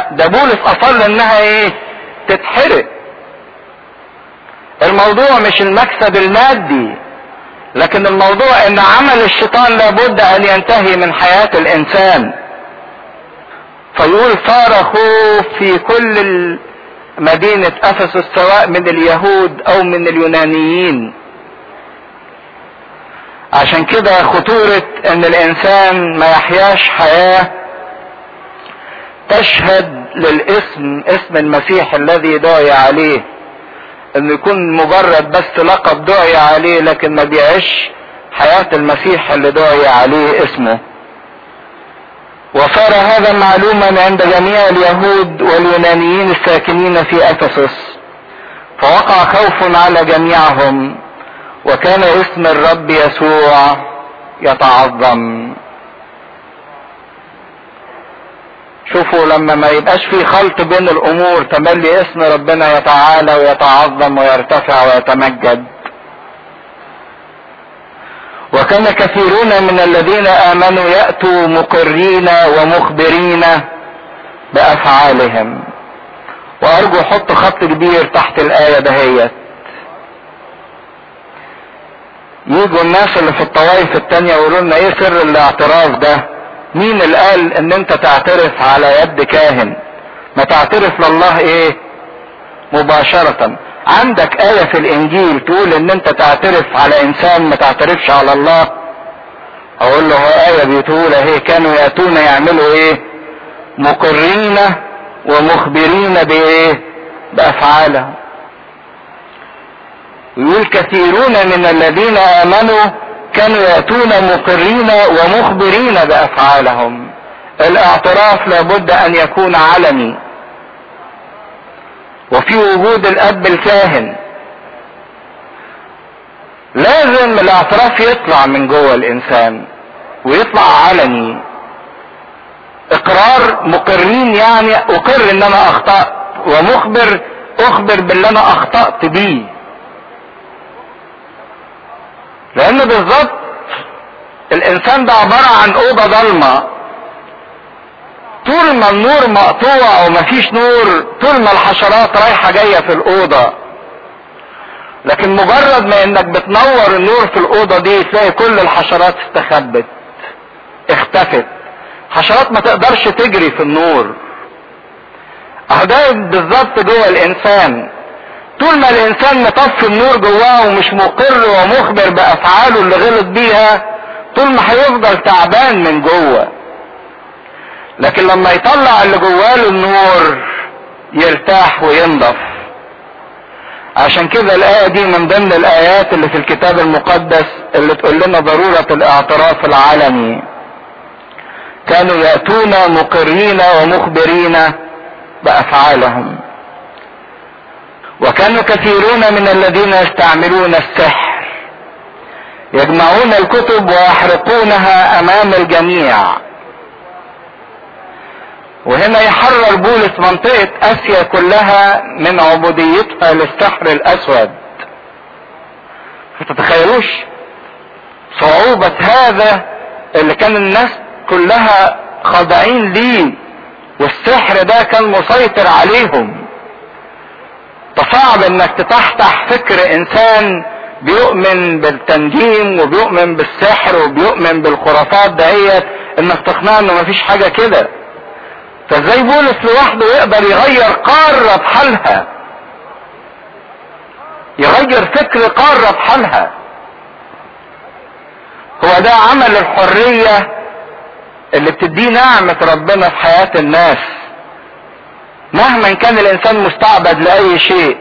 ده بولس اصر انها ايه تتحرق الموضوع مش المكسب المادي لكن الموضوع ان عمل الشيطان لابد ان ينتهي من حياة الانسان فيقول صار خوف في كل مدينة افسس سواء من اليهود او من اليونانيين عشان كده خطورة ان الانسان ما يحياش حياة تشهد للاسم اسم المسيح الذي دعي عليه انه يكون مجرد بس لقب دعي عليه لكن ما بيعيش حياة المسيح اللي دعي عليه اسمه وصار هذا معلوما عند جميع اليهود واليونانيين الساكنين في افسس فوقع خوف على جميعهم وكان اسم الرب يسوع يتعظم شوفوا لما ما يبقاش في خلط بين الامور تملي اسم ربنا يتعالى ويتعظم ويرتفع ويتمجد وكان كثيرون من الذين امنوا ياتوا مقرين ومخبرين بافعالهم وارجو حط خط كبير تحت الايه دهيت يجوا الناس اللي في الطوائف التانية يقولوا لنا ايه سر الاعتراف ده مين اللي قال ان انت تعترف على يد كاهن ما تعترف لله ايه مباشرة عندك آية في الانجيل تقول ان انت تعترف على انسان ما تعترفش على الله اقول له هو آية بتقول اهي كانوا يأتون يعملوا ايه مقرين ومخبرين بايه بافعالهم يقول كثيرون من الذين امنوا كانوا ياتون مقرين ومخبرين بافعالهم الاعتراف لابد ان يكون علني وفي وجود الاب الكاهن لازم الاعتراف يطلع من جوه الانسان ويطلع علني اقرار مقرين يعني اقر ان انا اخطأت ومخبر اخبر باللي انا اخطأت بيه لان بالظبط الانسان ده عبارة عن اوضة ضلمة طول ما النور مقطوع ومفيش نور طول ما الحشرات رايحة جاية في الاوضة لكن مجرد ما انك بتنور النور في الاوضة دي تلاقي كل الحشرات استخبت اختفت حشرات ما تقدرش تجري في النور اهو ده بالظبط جوه الانسان طول ما الانسان مطفي النور جواه ومش مقر ومخبر بافعاله اللي غلط بيها طول ما هيفضل تعبان من جوه لكن لما يطلع اللي جواه النور يرتاح وينضف عشان كده الآية دي من ضمن الآيات اللي في الكتاب المقدس اللي تقول لنا ضرورة الاعتراف العلني كانوا يأتون مقرين ومخبرين بأفعالهم وكانوا كثيرون من الذين يستعملون السحر يجمعون الكتب ويحرقونها امام الجميع وهنا يحرر بولس منطقة اسيا كلها من عبوديتها للسحر الاسود فتتخيلوش صعوبة هذا اللي كان الناس كلها خاضعين ليه والسحر ده كان مسيطر عليهم فصعب انك تتحتح فكر انسان بيؤمن بالتنجيم وبيؤمن بالسحر وبيؤمن بالخرافات دهيت انك تقنعه انه مفيش حاجه كده فازاي بولس لوحده يقدر يغير قاره بحالها يغير فكر قاره بحالها هو ده عمل الحريه اللي بتديه نعمه ربنا في حياه الناس مهما كان الانسان مستعبد لاي شيء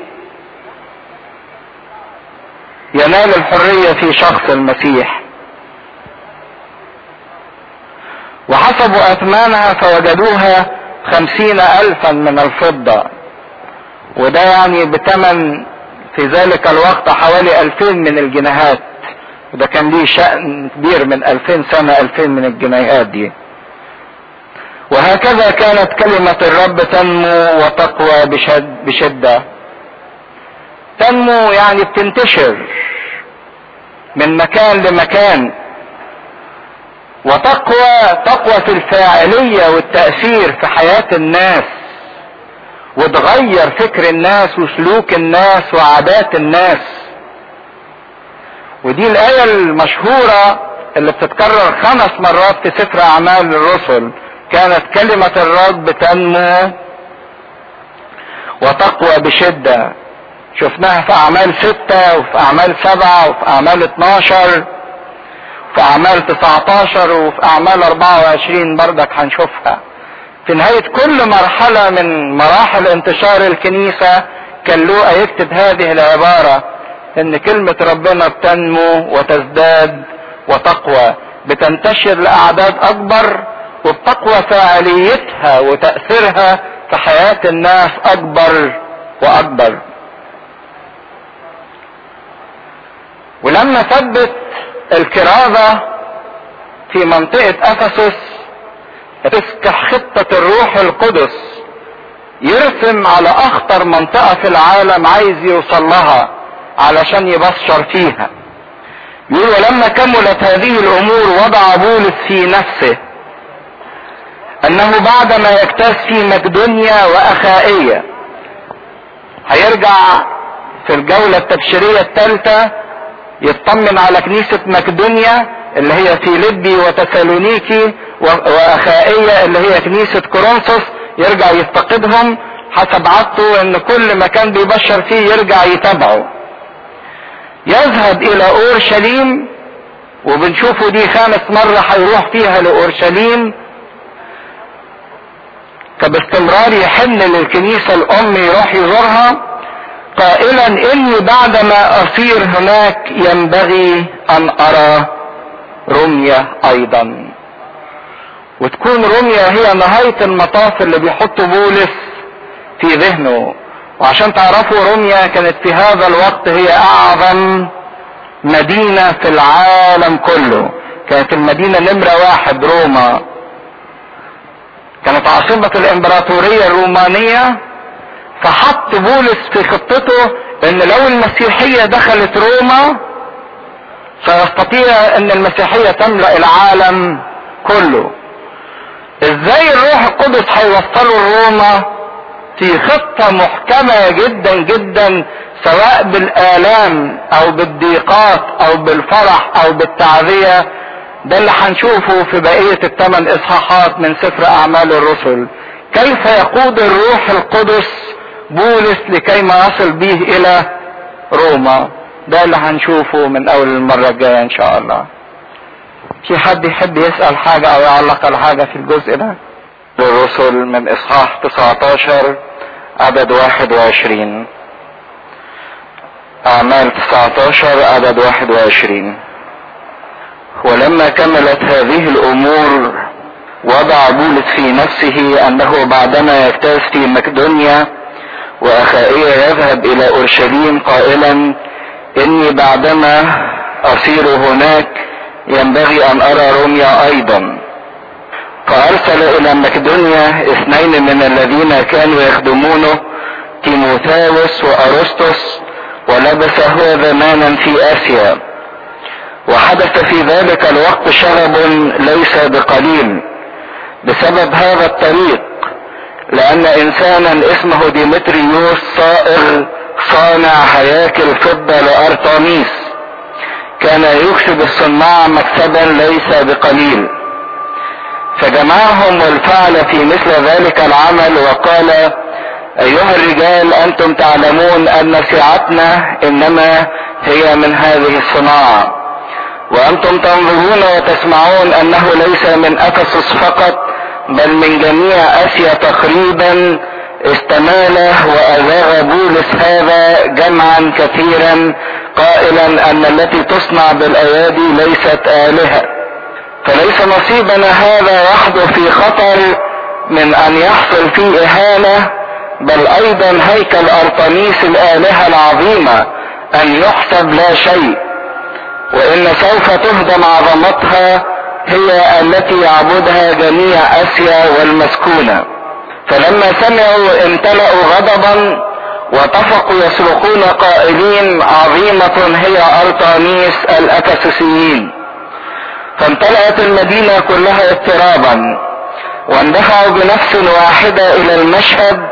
ينال الحرية في شخص المسيح وحسبوا اثمانها فوجدوها خمسين الفا من الفضة وده يعني بتمن في ذلك الوقت حوالي الفين من الجنيهات وده كان ليه شأن كبير من الفين سنة الفين من الجنيهات دي وهكذا كانت كلمة الرب تنمو وتقوى بشد بشدة تنمو يعني بتنتشر من مكان لمكان وتقوى تقوى في الفاعلية والتأثير في حياة الناس وتغير فكر الناس وسلوك الناس وعادات الناس ودي الآية المشهورة اللي بتتكرر خمس مرات في سفر أعمال الرسل كانت كلمة الرب تنمو وتقوى بشدة شفناها في أعمال ستة وفي أعمال سبعة وفي أعمال اتناشر في أعمال تسعتاشر وفي أعمال أربعة وعشرين بردك هنشوفها في نهاية كل مرحلة من مراحل انتشار الكنيسة كان لوقا يكتب هذه العبارة ان كلمة ربنا بتنمو وتزداد وتقوى بتنتشر لأعداد أكبر وبتقوى فعاليتها وتأثيرها في حياة الناس أكبر وأكبر ولما ثبت الكرازة في منطقة أفسس تفتح خطة الروح القدس يرسم على أخطر منطقة في العالم عايز يوصل لها علشان يبشر فيها يقول ولما كملت هذه الأمور وضع بولس في نفسه أنه بعدما يجتاز في مقدونيا وأخائية هيرجع في الجولة التبشيرية الثالثة يطمن على كنيسة مقدونيا اللي هي فيليبي وتسالونيكي واخائية اللي هي كنيسة كورنثوس يرجع يفتقدهم حسب عادته ان كل مكان بيبشر فيه يرجع يتابعه يذهب الى اورشليم وبنشوفه دي خامس مرة هيروح فيها لاورشليم فباستمرار يحن للكنيسة الام يروح يزورها قائلا اني بعدما اصير هناك ينبغي ان ارى رمية ايضا وتكون رمية هي نهاية المطاف اللي بيحط بولس في ذهنه وعشان تعرفوا رمية كانت في هذا الوقت هي اعظم مدينة في العالم كله كانت المدينة نمرة واحد روما كانت عاصمة الامبراطورية الرومانية فحط بولس في خطته ان لو المسيحية دخلت روما سيستطيع ان المسيحية تملأ العالم كله ازاي الروح القدس هيوصله لروما في خطة محكمة جدا جدا سواء بالآلام او بالضيقات او بالفرح او بالتعزية ده اللي هنشوفه في بقية الثمان اصحاحات من سفر اعمال الرسل كيف يقود الروح القدس بولس لكي ما يصل به الى روما ده اللي هنشوفه من اول المرة الجاية ان شاء الله في حد يحب يسأل حاجة او يعلق على حاجة في الجزء ده الرسل من اصحاح 19 عدد 21 اعمال 19 عدد 21 ولما كملت هذه الامور وضع بولس في نفسه انه بعدما يجتاز في مقدونيا واخائية يذهب الى اورشليم قائلا اني بعدما اصير هناك ينبغي ان ارى روميا ايضا فارسل الى مقدونيا اثنين من الذين كانوا يخدمونه تيموثاوس وارسطس ولبس هو زمانا في اسيا وحدث في ذلك الوقت شغب ليس بقليل بسبب هذا الطريق لان انسانا اسمه ديمتريوس صائغ صانع هياكل فضة لارطانيس كان يكسب الصناع مكسبا ليس بقليل فجمعهم والفعل في مثل ذلك العمل وقال ايها الرجال انتم تعلمون ان سعتنا انما هي من هذه الصناعة وانتم تنظرون وتسمعون انه ليس من افسس فقط بل من جميع اسيا تقريبا استماله وازاغ بولس هذا جمعا كثيرا قائلا ان التي تصنع بالايادي ليست الهه فليس نصيبنا هذا وحده في خطر من ان يحصل فيه اهانه بل ايضا هيكل ارطميس الالهه العظيمه ان يحسب لا شيء وان سوف تهدم عظمتها هي التي يعبدها جميع اسيا والمسكونه فلما سمعوا امتلأوا غضبا واتفقوا يصرخون قائلين عظيمة هي أرطانيس الأفسسيين فامتلأت المدينة كلها اضطرابا واندفعوا بنفس واحدة إلى المشهد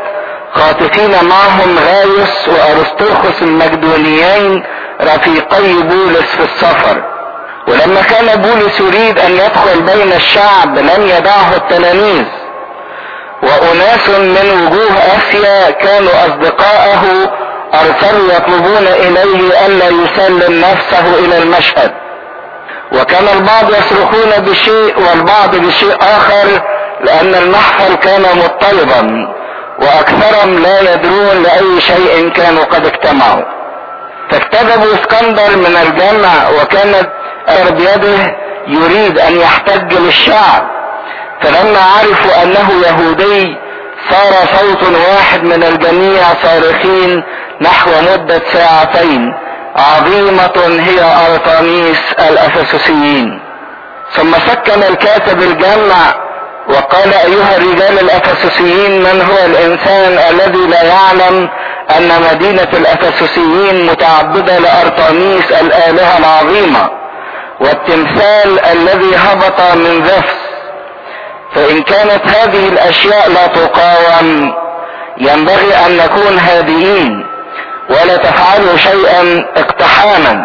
خاطفين معهم غايوس وارسطرخس المقدونيين رفيقي بولس في السفر ولما كان بولس يريد ان يدخل بين الشعب لم يدعه التلاميذ واناس من وجوه اسيا كانوا اصدقاءه ارسلوا يطلبون اليه الا يسلم نفسه الى المشهد وكان البعض يصرخون بشيء والبعض بشيء اخر لان المحفل كان مضطربا واكثرهم لا يدرون لاي شيء كانوا قد اجتمعوا فاكتذبوا اسكندر من الجمع وكانت بيده يريد ان يحتج للشعب فلما عرفوا انه يهودي صار صوت واحد من الجميع صارخين نحو مدة ساعتين عظيمة هي ارطانيس الافسسيين ثم سكن الكاتب الجمع وقال ايها الرجال الافسسيين من هو الانسان الذي لا يعلم ان مدينة الافسسيين متعبدة لارطانيس الالهة العظيمة والتمثال الذي هبط من ذفس فان كانت هذه الاشياء لا تقاوم ينبغي ان نكون هادئين ولا تفعلوا شيئا اقتحاما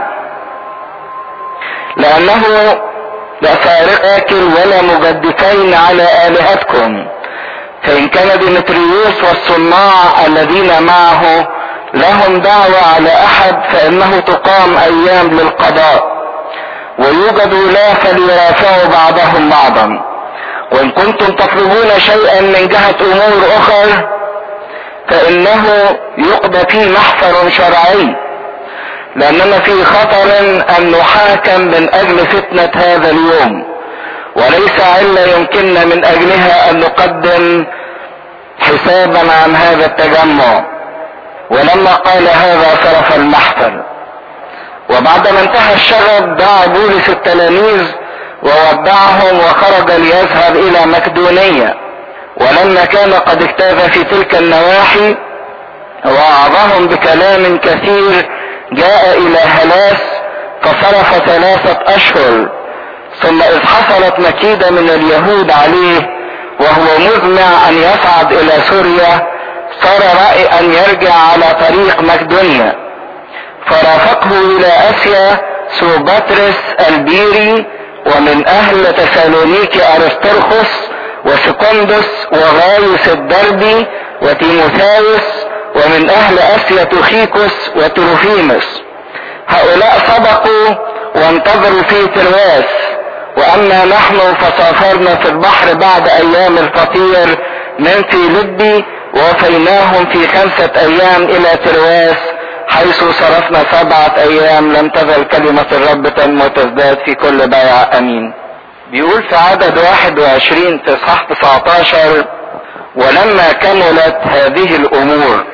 لانه لا فارق اكل ولا مجدفين على الهتكم فان كان ديمتريوس والصناع الذين معه لهم دعوة على احد فانه تقام ايام للقضاء ويوجد لا فليرافعوا بعضهم بعضا وان كنتم تطلبون شيئا من جهة امور اخر فانه يقضى فيه محفر شرعي لاننا في خطر ان نحاكم من اجل فتنة هذا اليوم وليس علة يمكننا من اجلها ان نقدم حسابا عن هذا التجمع ولما قال هذا صرف المحفل وبعدما انتهى الشغب دعا بولس التلاميذ وودعهم وخرج ليذهب الى مكدونية ولما كان قد اجتاز في تلك النواحي وعظهم بكلام كثير جاء الى هلاس فصرف ثلاثة اشهر ثم اذ حصلت مكيدة من اليهود عليه وهو مزمع ان يصعد الى سوريا صار رأي ان يرجع على طريق مكدونيا فرافقه الى اسيا سوباترس البيري ومن اهل تسالونيك ارسترخس وسكندس وغايوس الدربي وتيموثاوس ومن اهل اسيا تخيكوس وتروفيموس هؤلاء سبقوا وانتظروا في ترواس واما نحن فسافرنا في البحر بعد ايام الفطير من في لبي ووفيناهم في خمسة ايام الى ترواس حيث صرفنا سبعة ايام لم تزل كلمة الرب تنمو وتزداد في كل بيع امين بيقول في عدد 21 في اصحاح 19 ولما كملت هذه الامور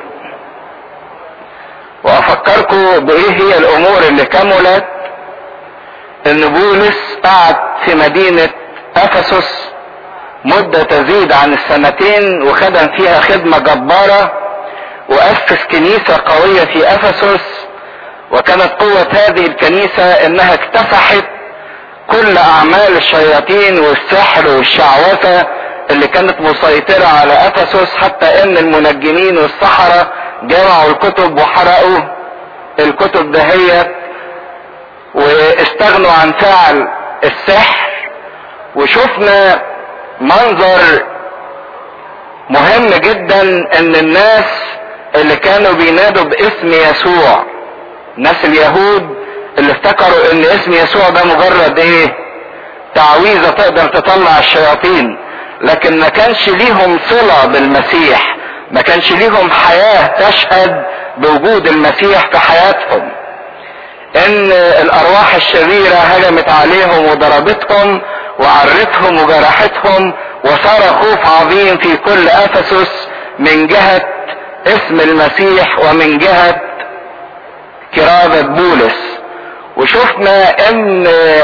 وافكركم بايه هي الامور اللي كملت ان بولس قعد في مدينة افسس مدة تزيد عن السنتين وخدم فيها خدمة جبارة واسس كنيسة قوية في افسس وكانت قوة هذه الكنيسة انها اكتسحت كل اعمال الشياطين والسحر والشعوذة اللي كانت مسيطرة على افسس حتى ان المنجمين والسحرة جمعوا الكتب وحرقوا الكتب دهيت واستغنوا عن فعل السحر وشفنا منظر مهم جدا ان الناس اللي كانوا بينادوا باسم يسوع ناس اليهود اللي افتكروا ان اسم يسوع ده مجرد ايه تعويذة تقدر تطلع الشياطين لكن ما كانش ليهم صلة بالمسيح ما كانش ليهم حياة تشهد بوجود المسيح في حياتهم ان الارواح الشريرة هجمت عليهم وضربتهم وعرتهم وجرحتهم وصار خوف عظيم في كل افسس من جهة اسم المسيح ومن جهة كرامة بولس وشفنا ان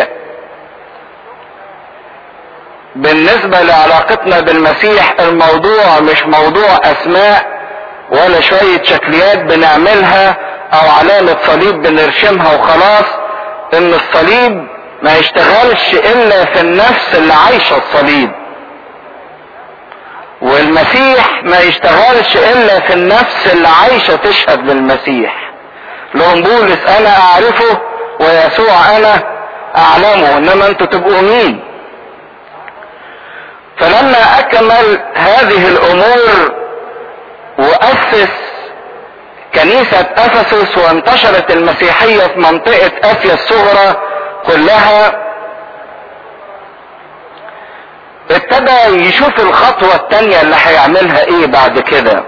بالنسبة لعلاقتنا بالمسيح الموضوع مش موضوع اسماء ولا شوية شكليات بنعملها او علامة صليب بنرشمها وخلاص ان الصليب ما يشتغلش الا في النفس اللي عايشة الصليب والمسيح ما يشتغلش الا في النفس اللي عايشة تشهد للمسيح لهم بولس انا اعرفه ويسوع انا اعلمه انما انتوا تبقوا مين فلما اكمل هذه الامور واسس كنيسة افسس وانتشرت المسيحية في منطقة اسيا الصغرى كلها ابتدى يشوف الخطوة التانية اللي هيعملها ايه بعد كده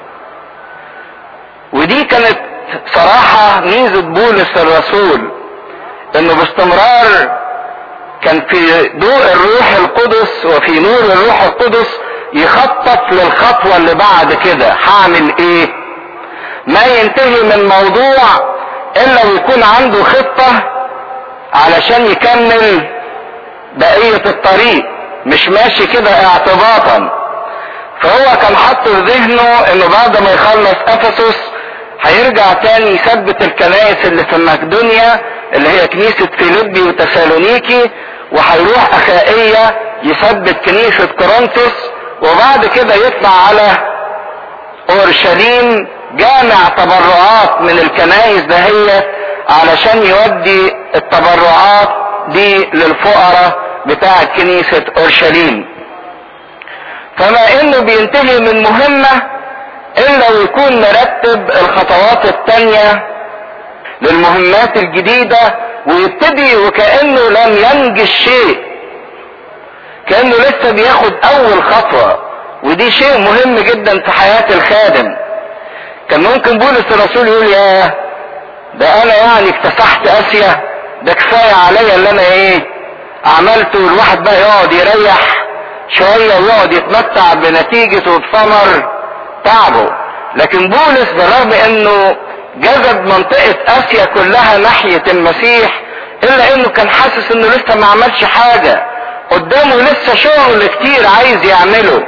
ودي كانت صراحة ميزة بولس الرسول انه باستمرار كان في ضوء الروح القدس وفي نور الروح القدس يخطط للخطوة اللي بعد كده هعمل ايه ما ينتهي من موضوع الا ويكون عنده خطة علشان يكمل بقية الطريق مش ماشي كده اعتباطا فهو كان حط في ذهنه انه بعد ما يخلص افسس هيرجع تاني يثبت الكنائس اللي في مقدونيا اللي هي كنيسة فيليبي وتسالونيكي وهيروح اخائية يثبت كنيسة كورنثوس وبعد كده يطلع على اورشليم جامع تبرعات من الكنائس دهيت علشان يودي التبرعات دي للفقراء بتاعة كنيسة اورشليم فما انه بينتهي من مهمة الا ويكون مرتب الخطوات التانية للمهمات الجديدة ويبتدي وكأنه لم ينجز شيء كأنه لسه بياخد اول خطوة ودي شيء مهم جدا في حياة الخادم كان ممكن بولس الرسول يقول يا ده انا يعني اكتسحت اسيا ده كفاية عليا اللي انا ايه عملته الواحد بقى يقعد يريح شوية ويقعد يتمتع بنتيجة وبثمر تعبه لكن بولس بالرغم انه جذب منطقة اسيا كلها ناحية المسيح الا انه كان حاسس انه لسه ما عملش حاجة قدامه لسه شغل كتير عايز يعمله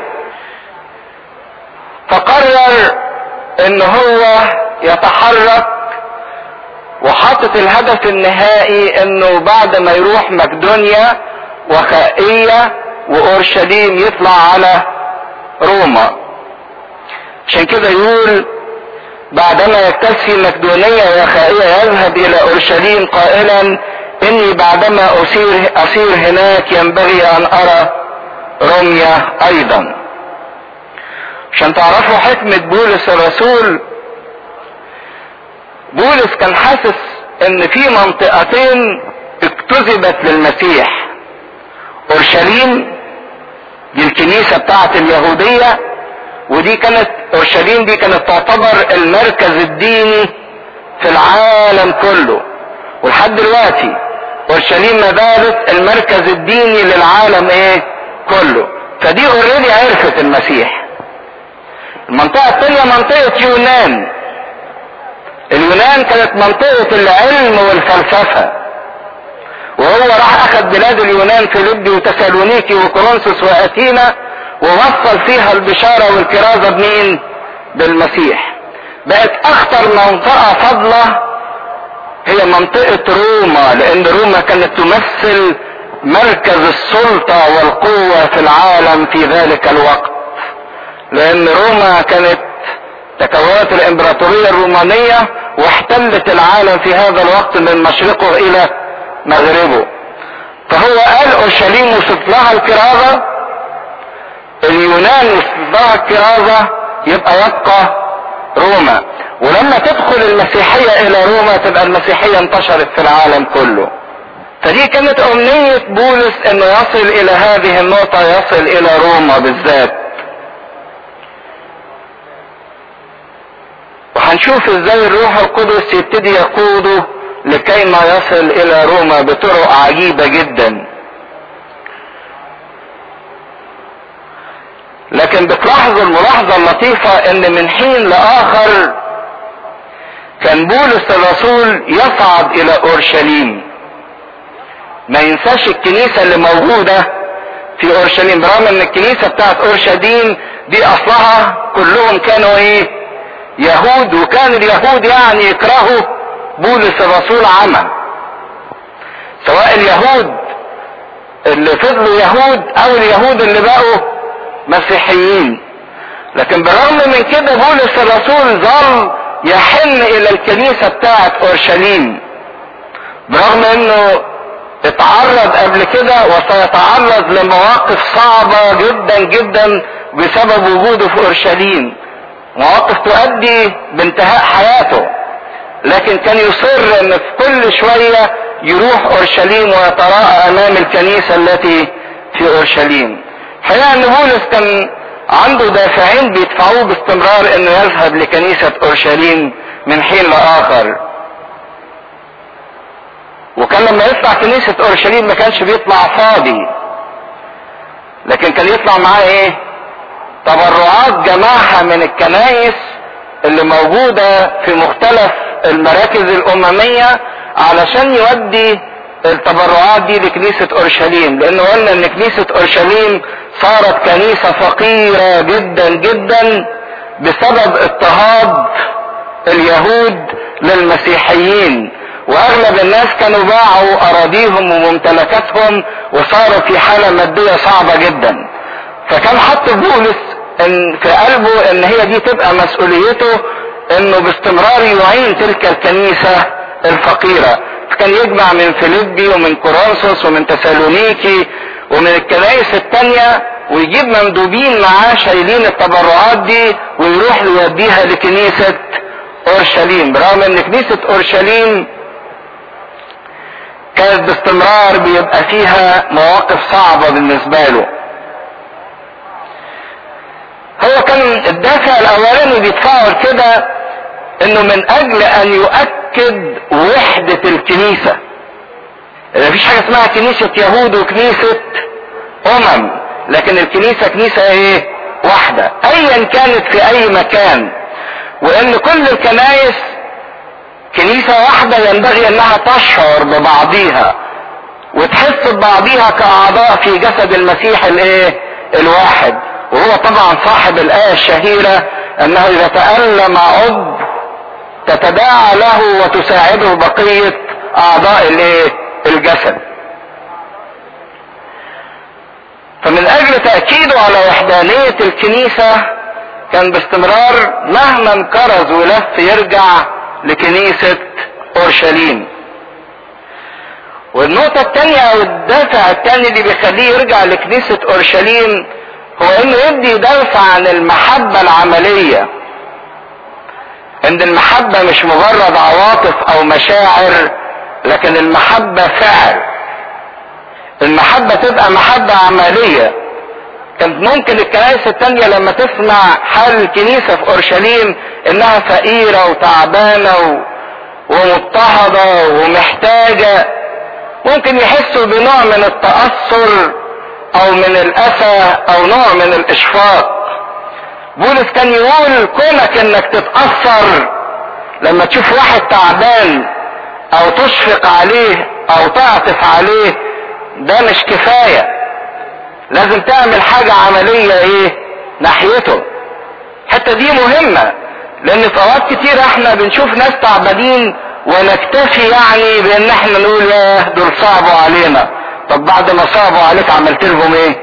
فقرر ان هو يتحرك وحاطط الهدف النهائي انه بعد ما يروح مقدونيا وخائية واورشليم يطلع على روما عشان كده يقول بعدما يكتفي مقدونية وخائية يذهب الى اورشليم قائلا اني بعدما اسير اسير هناك ينبغي ان ارى روميا ايضا عشان تعرفوا حكمة بولس الرسول بولس كان حاسس ان في منطقتين اكتذبت للمسيح اورشليم دي الكنيسة بتاعت اليهودية ودي كانت اورشليم دي كانت تعتبر المركز الديني في العالم كله ولحد دلوقتي اورشليم ما زالت المركز الديني للعالم ايه كله فدي اوريدي عرفت المسيح المنطقة الثانية منطقة يونان اليونان كانت منطقة العلم والفلسفة وهو راح اخذ بلاد اليونان فيليبي وتسالونيكي وكورنثوس واثينا ووصل فيها البشارة والكرازة بمين بالمسيح بقت اخطر منطقة فضلة هي منطقة روما لان روما كانت تمثل مركز السلطة والقوة في العالم في ذلك الوقت لان روما كانت تكونت الامبراطورية الرومانية واحتلت العالم في هذا الوقت من مشرقه الى مغربه فهو قال اورشليم وصلت لها الكرازة اليونان وصلت لها الكرازة يبقى يبقى روما ولما تدخل المسيحية الى روما تبقى المسيحية انتشرت في العالم كله فدي كانت امنية بولس انه يصل الى هذه النقطة يصل الى روما بالذات وهنشوف ازاي الروح القدس يبتدي يقوده لكي ما يصل الى روما بطرق عجيبة جدا لكن بتلاحظوا الملاحظة اللطيفة ان من حين لاخر كان بولس الرسول يصعد الى اورشليم ما ينساش الكنيسة اللي موجودة في اورشليم برغم ان الكنيسة بتاعت اورشليم دي اصلها كلهم كانوا ايه يهود وكان اليهود يعني يكرهوا بولس الرسول عمى سواء اليهود اللي فضلوا يهود او اليهود اللي بقوا مسيحيين لكن بالرغم من كده بولس الرسول ظل يحن الى الكنيسة بتاعت اورشليم برغم انه اتعرض قبل كده وسيتعرض لمواقف صعبة جدا جدا بسبب وجوده في اورشليم مواقف تؤدي بانتهاء حياته لكن كان يصر ان في كل شوية يروح اورشليم ويتراءى امام الكنيسة التي في اورشليم الحقيقة ان بولس كان عنده دافعين بيدفعوه باستمرار انه يذهب لكنيسة اورشليم من حين لاخر وكان لما يطلع كنيسة اورشليم ما كانش بيطلع فاضي لكن كان يطلع معاه ايه تبرعات جمعها من الكنائس اللي موجودة في مختلف المراكز الاممية علشان يودي التبرعات دي لكنيسة اورشليم لانه قلنا ان كنيسة اورشليم صارت كنيسة فقيرة جدا جدا بسبب اضطهاد اليهود للمسيحيين واغلب الناس كانوا باعوا اراضيهم وممتلكاتهم وصاروا في حالة مادية صعبة جدا فكان حط بولس ان في قلبه ان هي دي تبقى مسؤوليته انه باستمرار يعين تلك الكنيسة الفقيرة فكان يجمع من فيليبي ومن كورنثوس ومن تسالونيكي ومن الكنائس التانية ويجيب مندوبين معاه شايلين التبرعات دي ويروح يوديها لكنيسة اورشليم برغم ان كنيسة اورشليم كانت باستمرار بيبقى فيها مواقف صعبة بالنسبة له هو كان الدافع الاولاني بيدفعه كده انه من اجل ان يؤكد وحدة الكنيسة مفيش حاجة اسمها كنيسة يهود وكنيسة امم لكن الكنيسة كنيسة ايه واحدة ايا كانت في اي مكان وان كل الكنائس كنيسة واحدة ينبغي انها تشعر ببعضيها وتحس ببعضيها كاعضاء في جسد المسيح الايه الواحد وهو طبعا صاحب الايه الشهيرة انه اذا تألم عضو تتداعى له وتساعده بقية اعضاء الايه الجسد فمن اجل تأكيده على وحدانية الكنيسة كان باستمرار مهما انكرز ولف يرجع لكنيسة اورشليم والنقطة التانية او الدافع التاني اللي بيخليه يرجع لكنيسة اورشليم هو انه يدي درس عن المحبة العملية ان المحبة مش مجرد عواطف او مشاعر لكن المحبة فعل المحبة تبقى محبة عملية كانت ممكن الكنائس التانية لما تسمع حال الكنيسة في اورشليم انها فقيرة وتعبانة ومضطهدة ومحتاجة ممكن يحسوا بنوع من التأثر او من الاسى او نوع من الاشفاق بولس كان يقول كونك انك تتأثر لما تشوف واحد تعبان او تشفق عليه او تعطف عليه ده مش كفاية لازم تعمل حاجة عملية ايه ناحيته الحتة دي مهمة لان في اوقات كتير احنا بنشوف ناس تعبانين ونكتفي يعني بان احنا نقول ياه دول صعبوا علينا طب بعد ما صعبوا عليك عملت لهم ايه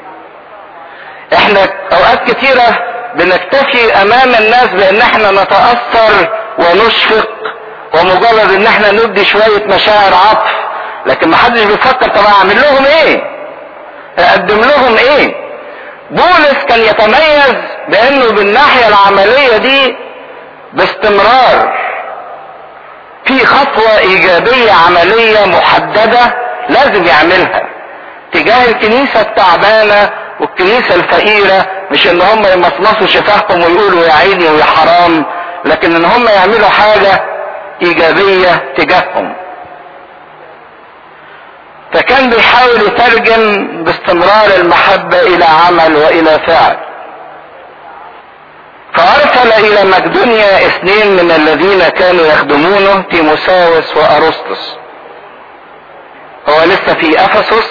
احنا اوقات كتيرة بنكتفي امام الناس بان احنا نتأثر ونشفق ومجرد ان احنا ندي شوية مشاعر عطف لكن محدش بيفكر طب اعمل لهم ايه اقدم لهم ايه بولس كان يتميز بانه بالناحية العملية دي باستمرار في خطوة ايجابية عملية محددة لازم يعملها تجاه الكنيسة التعبانة والكنيسة الفقيرة مش ان هم يمصمصوا شفاههم ويقولوا يا عيني ويا حرام لكن ان هم يعملوا حاجة ايجابية تجاههم فكان بيحاول يترجم باستمرار المحبة الى عمل والى فعل فارسل الى مقدونيا اثنين من الذين كانوا يخدمونه تيموساوس وارسطس هو لسه في افسس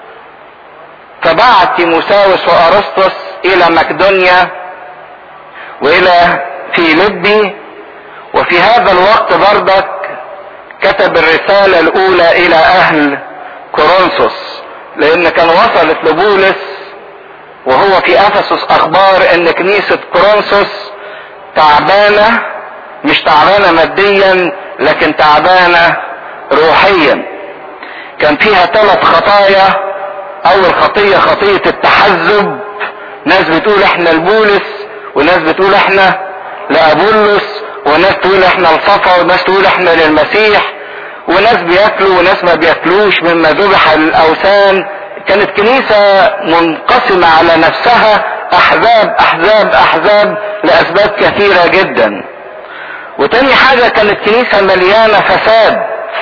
فبعت تيموساوس وارسطس الى مقدونيا والى فيلبي وفي هذا الوقت بردك كتب الرسالة الاولى الى اهل كورنثوس لان كان وصلت لبولس وهو في افسس اخبار ان كنيسة كورنثوس تعبانة مش تعبانة ماديا لكن تعبانة روحيا كان فيها ثلاث خطايا اول خطية خطية التحزب ناس بتقول احنا لبولس وناس بتقول احنا لابولس وناس تقول احنا لصفا وناس تقول احنا للمسيح وناس بياكلوا وناس ما بياكلوش مما ذبح للاوثان كانت كنيسة منقسمة على نفسها احزاب احزاب احزاب لاسباب كثيرة جدا وتاني حاجة كانت كنيسة مليانة فساد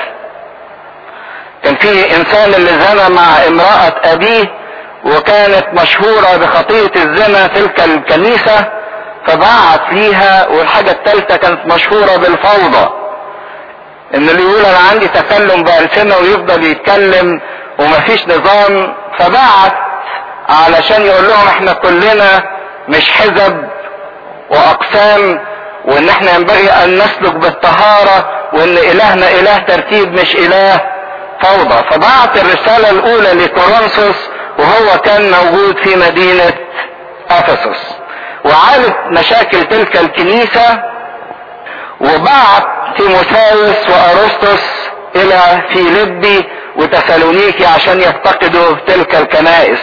كان في انسان اللي زنى مع امرأة ابيه وكانت مشهورة بخطية الزنا تلك الكنيسة فبعت ليها والحاجة الثالثة كانت مشهورة بالفوضى ان اللي يقول انا عندي تكلم بألسنة ويفضل يتكلم ومفيش نظام فبعت علشان يقول لهم احنا كلنا مش حزب واقسام وان احنا ينبغي ان نسلك بالطهارة وان الهنا اله ترتيب مش اله فوضى فبعت الرسالة الاولى لكورنثوس وهو كان موجود في مدينة افسس وعالج مشاكل تلك الكنيسة وبعت تيموثاوس وارسطس الى فيلبي وتسالونيكي عشان يفتقدوا تلك الكنائس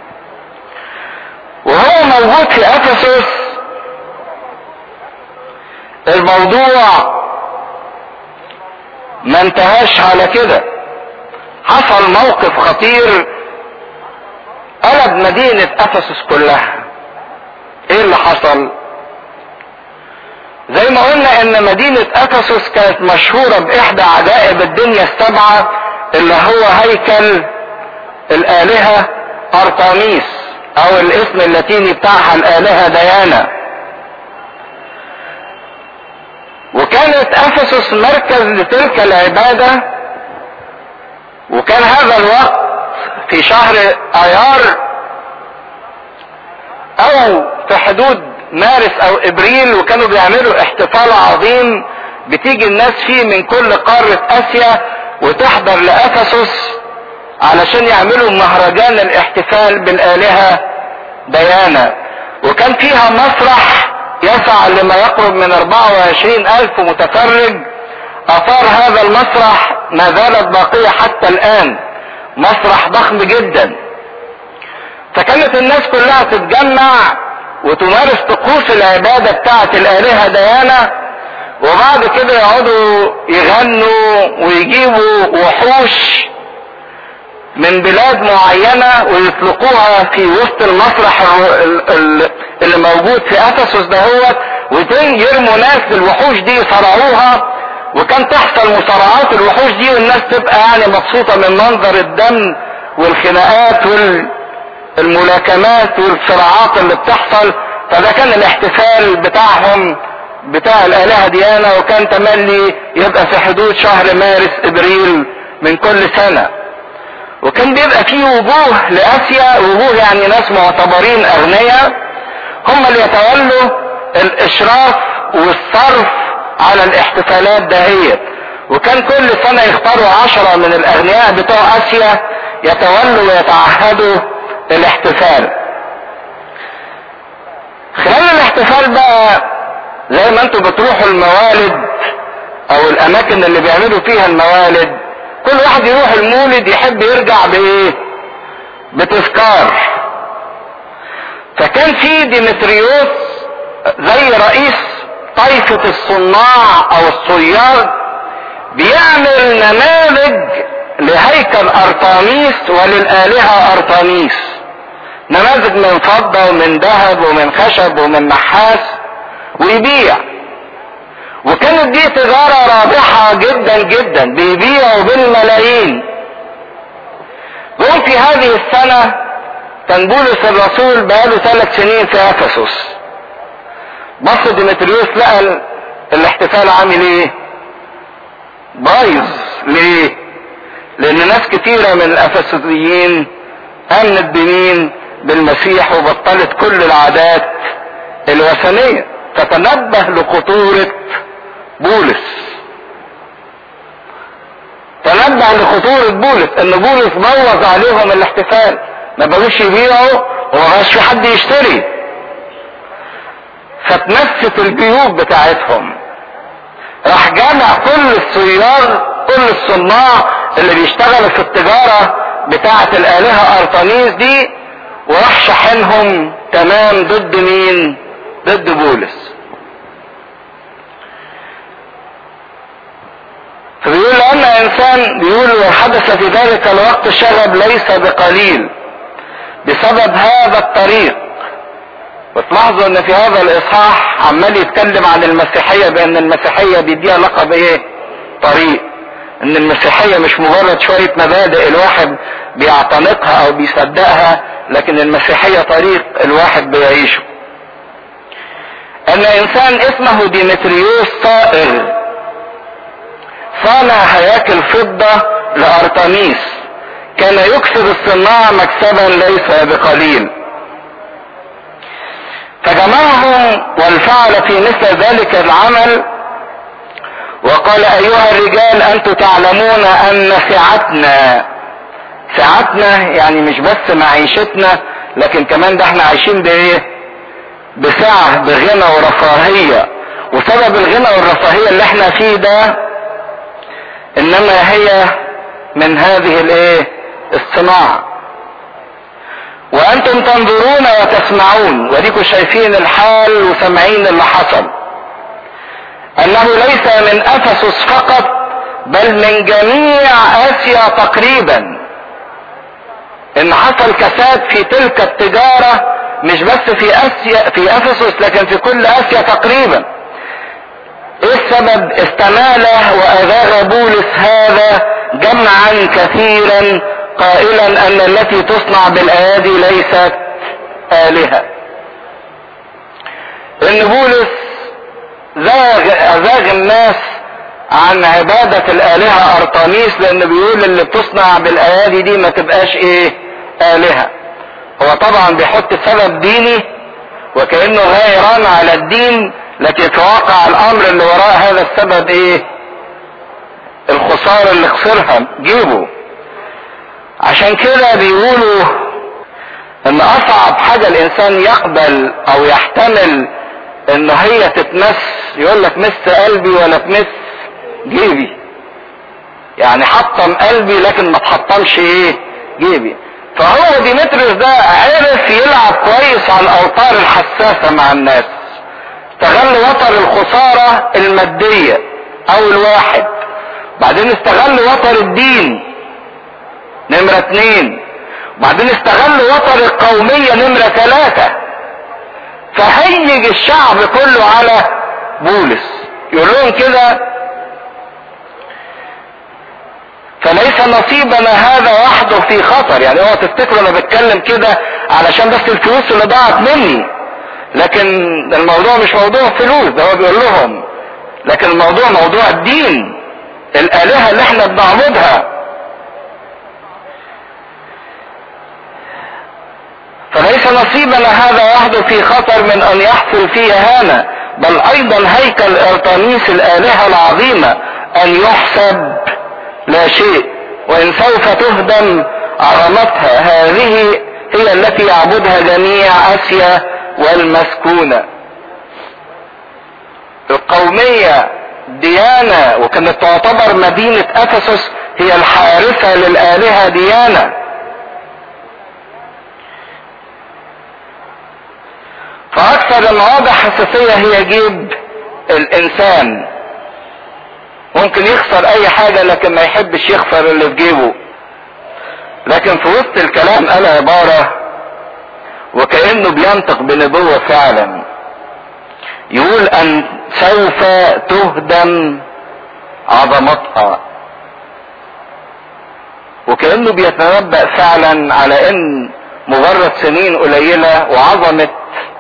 وهو موجود في افسس الموضوع ما انتهاش على كده حصل موقف خطير قلب مدينة افسس كلها ايه اللي حصل زي ما قلنا ان مدينة افسس كانت مشهورة باحدى عجائب الدنيا السبعة اللي هو هيكل الالهة ارطانيس او الاسم اللاتيني بتاعها الالهة ديانا وكانت افسس مركز لتلك العبادة وكان هذا الوقت في شهر ايار او في حدود مارس او ابريل وكانوا بيعملوا احتفال عظيم بتيجي الناس فيه من كل قارة اسيا وتحضر لافسس علشان يعملوا مهرجان الاحتفال بالالهة ديانا وكان فيها مسرح يسع لما يقرب من 24 الف متفرج اثار هذا المسرح ما زالت باقية حتى الان مسرح ضخم جدا فكانت الناس كلها تتجمع وتمارس طقوس العبادة بتاعت الآلهة ديانا وبعد كده يقعدوا يغنوا ويجيبوا وحوش من بلاد معينة ويطلقوها في وسط المسرح اللي موجود في افسس دهوت وبعدين يرموا ناس بالوحوش دي يصارعوها وكان تحصل مصارعات الوحوش دي والناس تبقى يعني مبسوطة من منظر الدم والخناقات والملاكمات والصراعات اللي بتحصل فده كان الاحتفال بتاعهم بتاع الالهة ديانا وكان تملي يبقى في حدود شهر مارس ابريل من كل سنة وكان بيبقى فيه وجوه لاسيا وجوه يعني ناس معتبرين اغنياء هم اللي يتولوا الاشراف والصرف على الاحتفالات دهيت وكان كل سنة يختاروا عشرة من الاغنياء بتوع اسيا يتولوا ويتعهدوا الاحتفال خلال الاحتفال بقى زي ما انتوا بتروحوا الموالد او الاماكن اللي بيعملوا فيها الموالد كل واحد يروح المولد يحب يرجع بايه بتذكار فكان في ديمتريوس زي رئيس طائفة الصناع او الصياد بيعمل نماذج لهيكل ارطانيس وللالهة ارطانيس نماذج من فضة ومن ذهب ومن خشب ومن نحاس ويبيع وكانت دي تجارة رابحة جدا جدا بيبيعوا بالملايين جم في هذه السنة كان بولس الرسول بقاله ثلاث سنين في افسس بص ديمتريوس لقى الاحتفال عامل ايه بايظ ليه لان ناس كتيرة من الافسديين امنت بمين بالمسيح وبطلت كل العادات الوثنية فتنبه لخطورة بولس تنبه لخطورة بولس ان بولس بوظ عليهم الاحتفال ما بقوش يبيعوا وما بقاش في حد يشتري فتنست البيوت بتاعتهم راح جمع كل الصيار كل الصناع اللي بيشتغلوا في التجارة بتاعة الآلهة أرطانيس دي وراح شحنهم تمام ضد مين ضد بولس فبيقول لأن إنسان بيقول وحدث في ذلك الوقت شغب ليس بقليل بسبب هذا الطريق وتلاحظوا ان في هذا الاصحاح عمال يتكلم عن المسيحية بان المسيحية بيديها لقب ايه طريق ان المسيحية مش مجرد شوية مبادئ الواحد بيعتنقها او بيصدقها لكن المسيحية طريق الواحد بيعيشه ان انسان اسمه ديمتريوس صائغ صانع هياكل فضة لارتميس كان يكسب الصناع مكسبا ليس بقليل فجمعهم والفعل في مثل ذلك العمل وقال ايها الرجال انتم تعلمون ان سعتنا سعتنا يعني مش بس معيشتنا لكن كمان ده احنا عايشين بايه بسعة بغنى ورفاهية وسبب الغنى والرفاهية اللي احنا فيه ده انما هي من هذه الايه الصناعة وانتم تنظرون وتسمعون وديكم شايفين الحال وسامعين اللي حصل انه ليس من افسس فقط بل من جميع اسيا تقريبا ان حصل كساد في تلك التجارة مش بس في اسيا في افسس لكن في كل اسيا تقريبا ايه السبب استماله واذاغ بولس هذا جمعا كثيرا قائلا ان التي تصنع بالايادي ليست الهه ان بولس زاغ ازاغ الناس عن عبادة الآلهة أرطانيس لأنه بيقول اللي بتصنع بالأيادي دي ما تبقاش إيه آلهة هو طبعا بيحط سبب ديني وكأنه غيران على الدين لكن في واقع الأمر اللي وراء هذا السبب إيه الخسارة اللي خسرها جيبه عشان كده بيقولوا ان اصعب حاجة الانسان يقبل او يحتمل ان هي تتمس يقول لك مس قلبي ولا تمس جيبي يعني حطم قلبي لكن ما تحطمش ايه جيبي فهو ديمتريوس ده عرف يلعب كويس على الاوتار الحساسة مع الناس استغل وتر الخسارة المادية او الواحد بعدين استغل وتر الدين نمرة اتنين بعدين استغل وتر القومية نمرة ثلاثة فهيج الشعب كله على بولس يقول لهم كده فليس نصيبنا هذا وحده في خطر يعني هو تفتكروا انا بتكلم كده علشان بس الفلوس اللي ضاعت مني لكن الموضوع مش موضوع فلوس ده هو بيقول لهم لكن الموضوع موضوع الدين الالهه اللي احنا بنعبدها فليس نصيبنا هذا وحده في خطر من ان يحصل فيه هانة بل ايضا هيكل ارطانيس الالهة العظيمة ان يحسب لا شيء وان سوف تهدم عظمتها هذه هي التي يعبدها جميع اسيا والمسكونة القومية ديانة وكانت تعتبر مدينة افسس هي الحارسة للالهة ديانة فاكثر المواضع حساسية هي جيب الانسان ممكن يخسر اي حاجة لكن ما يحبش يخسر اللي في جيبه لكن في وسط الكلام قال عبارة وكأنه بينطق بنبوة فعلا يقول ان سوف تهدم عظمتها وكأنه بيتنبأ فعلا على ان مجرد سنين قليلة وعظمة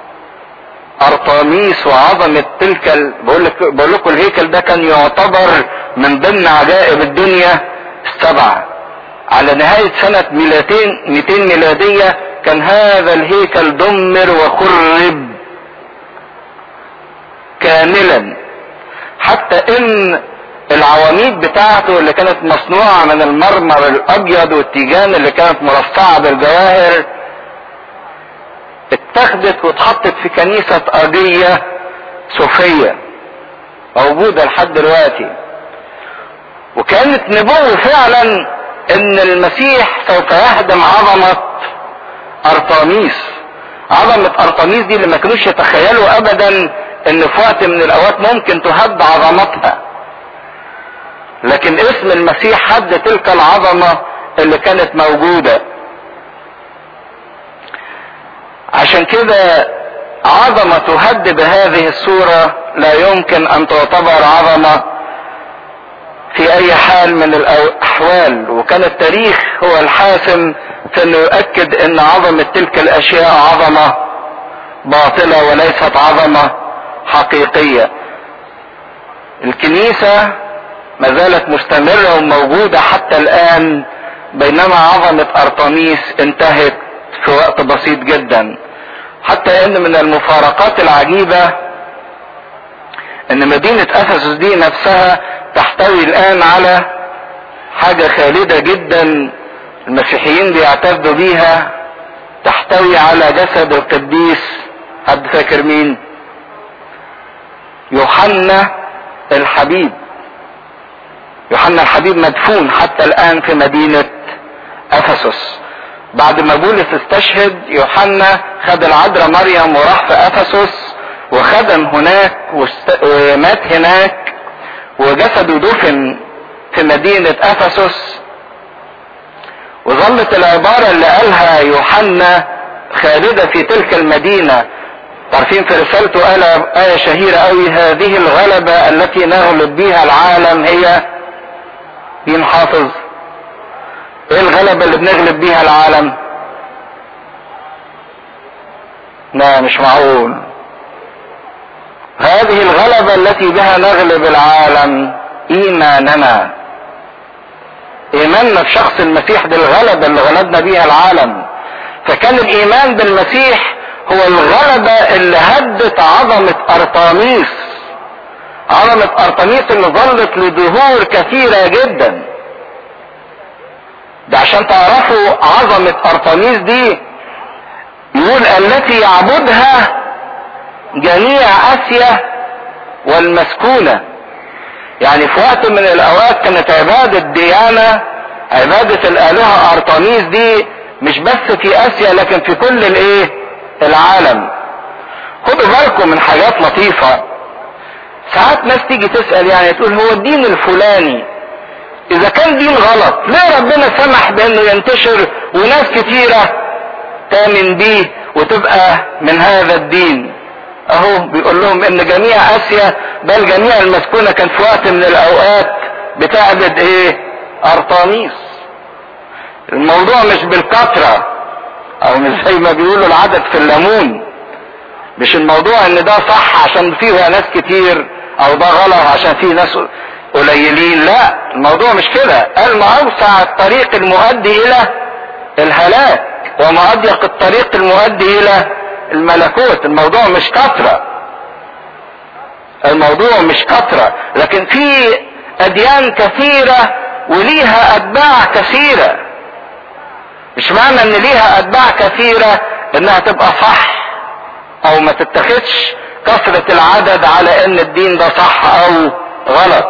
ارطاميس وعظمة تلك ال... بقول لك بقول لكم الهيكل ده كان يعتبر من ضمن عجائب الدنيا السبعة على نهاية سنة 200 200 ميلادية كان هذا الهيكل دمر وخرب كاملا حتى ان العواميد بتاعته اللي كانت مصنوعة من المرمر الابيض والتيجان اللي كانت مرصعة بالجواهر اتخذت واتحطت في كنيسة ارضية صوفية موجودة لحد دلوقتي وكانت نبوة فعلا ان المسيح سوف يهدم عظمة ارطانيس عظمة ارطانيس دي اللي ما كانوش يتخيلوا ابدا ان في وقت من الاوقات ممكن تهد عظمتها لكن اسم المسيح هد تلك العظمة اللي كانت موجودة عشان كده عظمة تهد بهذه الصورة لا يمكن ان تعتبر عظمة في اي حال من الاحوال وكان التاريخ هو الحاسم في انه يؤكد ان عظمة تلك الاشياء عظمة باطلة وليست عظمة حقيقية الكنيسة ما زالت مستمرة وموجودة حتى الان بينما عظمة ارطميس انتهت في وقت بسيط جدا حتى ان من المفارقات العجيبة ان مدينة افسس دي نفسها تحتوي الان على حاجة خالدة جدا المسيحيين بيعتزوا بيها تحتوي على جسد القديس حد فاكر مين يوحنا الحبيب يوحنا الحبيب مدفون حتى الان في مدينة افسس بعد ما بولس استشهد يوحنا خد العذراء مريم وراح في افسس وخدم هناك ومات هناك وجسده دفن في مدينة افسس وظلت العبارة اللي قالها يوحنا خالدة في تلك المدينة عارفين في رسالته قال آية شهيرة قوي هذه الغلبة التي نغلب بها العالم هي مين حافظ ايه الغلبة اللي بنغلب بيها العالم لا مش معقول هذه الغلبة التي بها نغلب العالم ايماننا ايماننا في شخص المسيح دي الغلبة اللي غلبنا بيها العالم فكان الايمان بالمسيح هو الغلبة اللي هدت عظمة ارطانيس عظمة ارطانيس اللي ظلت لدهور كثيرة جدا ده عشان تعرفوا عظمة ارطانيس دي يقول التي يعبدها جميع اسيا والمسكونة يعني في وقت من الاوقات كانت عبادة ديانة عبادة الالهة ارطانيس دي مش بس في اسيا لكن في كل الايه العالم خدوا بالكم من حاجات لطيفة ساعات ناس تيجي تسأل يعني تقول هو الدين الفلاني اذا كان دين غلط ليه ربنا سمح بانه ينتشر وناس كتيرة تامن بيه وتبقى من هذا الدين اهو بيقول لهم ان جميع اسيا بل جميع المسكونة كان في وقت من الاوقات بتعبد ايه ارطانيس الموضوع مش بالكثرة او مش زي ما بيقولوا العدد في الليمون مش الموضوع ان ده صح عشان فيه ناس كتير او ده غلط عشان فيه ناس قليلين لا الموضوع مش كده قال ما اوسع الطريق المؤدي الى الهلاك وما اضيق الطريق المؤدي الى الملكوت الموضوع مش كثرة الموضوع مش كثرة لكن في اديان كثيرة وليها اتباع كثيرة مش معنى ان ليها اتباع كثيرة انها تبقى صح او ما تتخذش كثرة العدد على ان الدين ده صح او غلط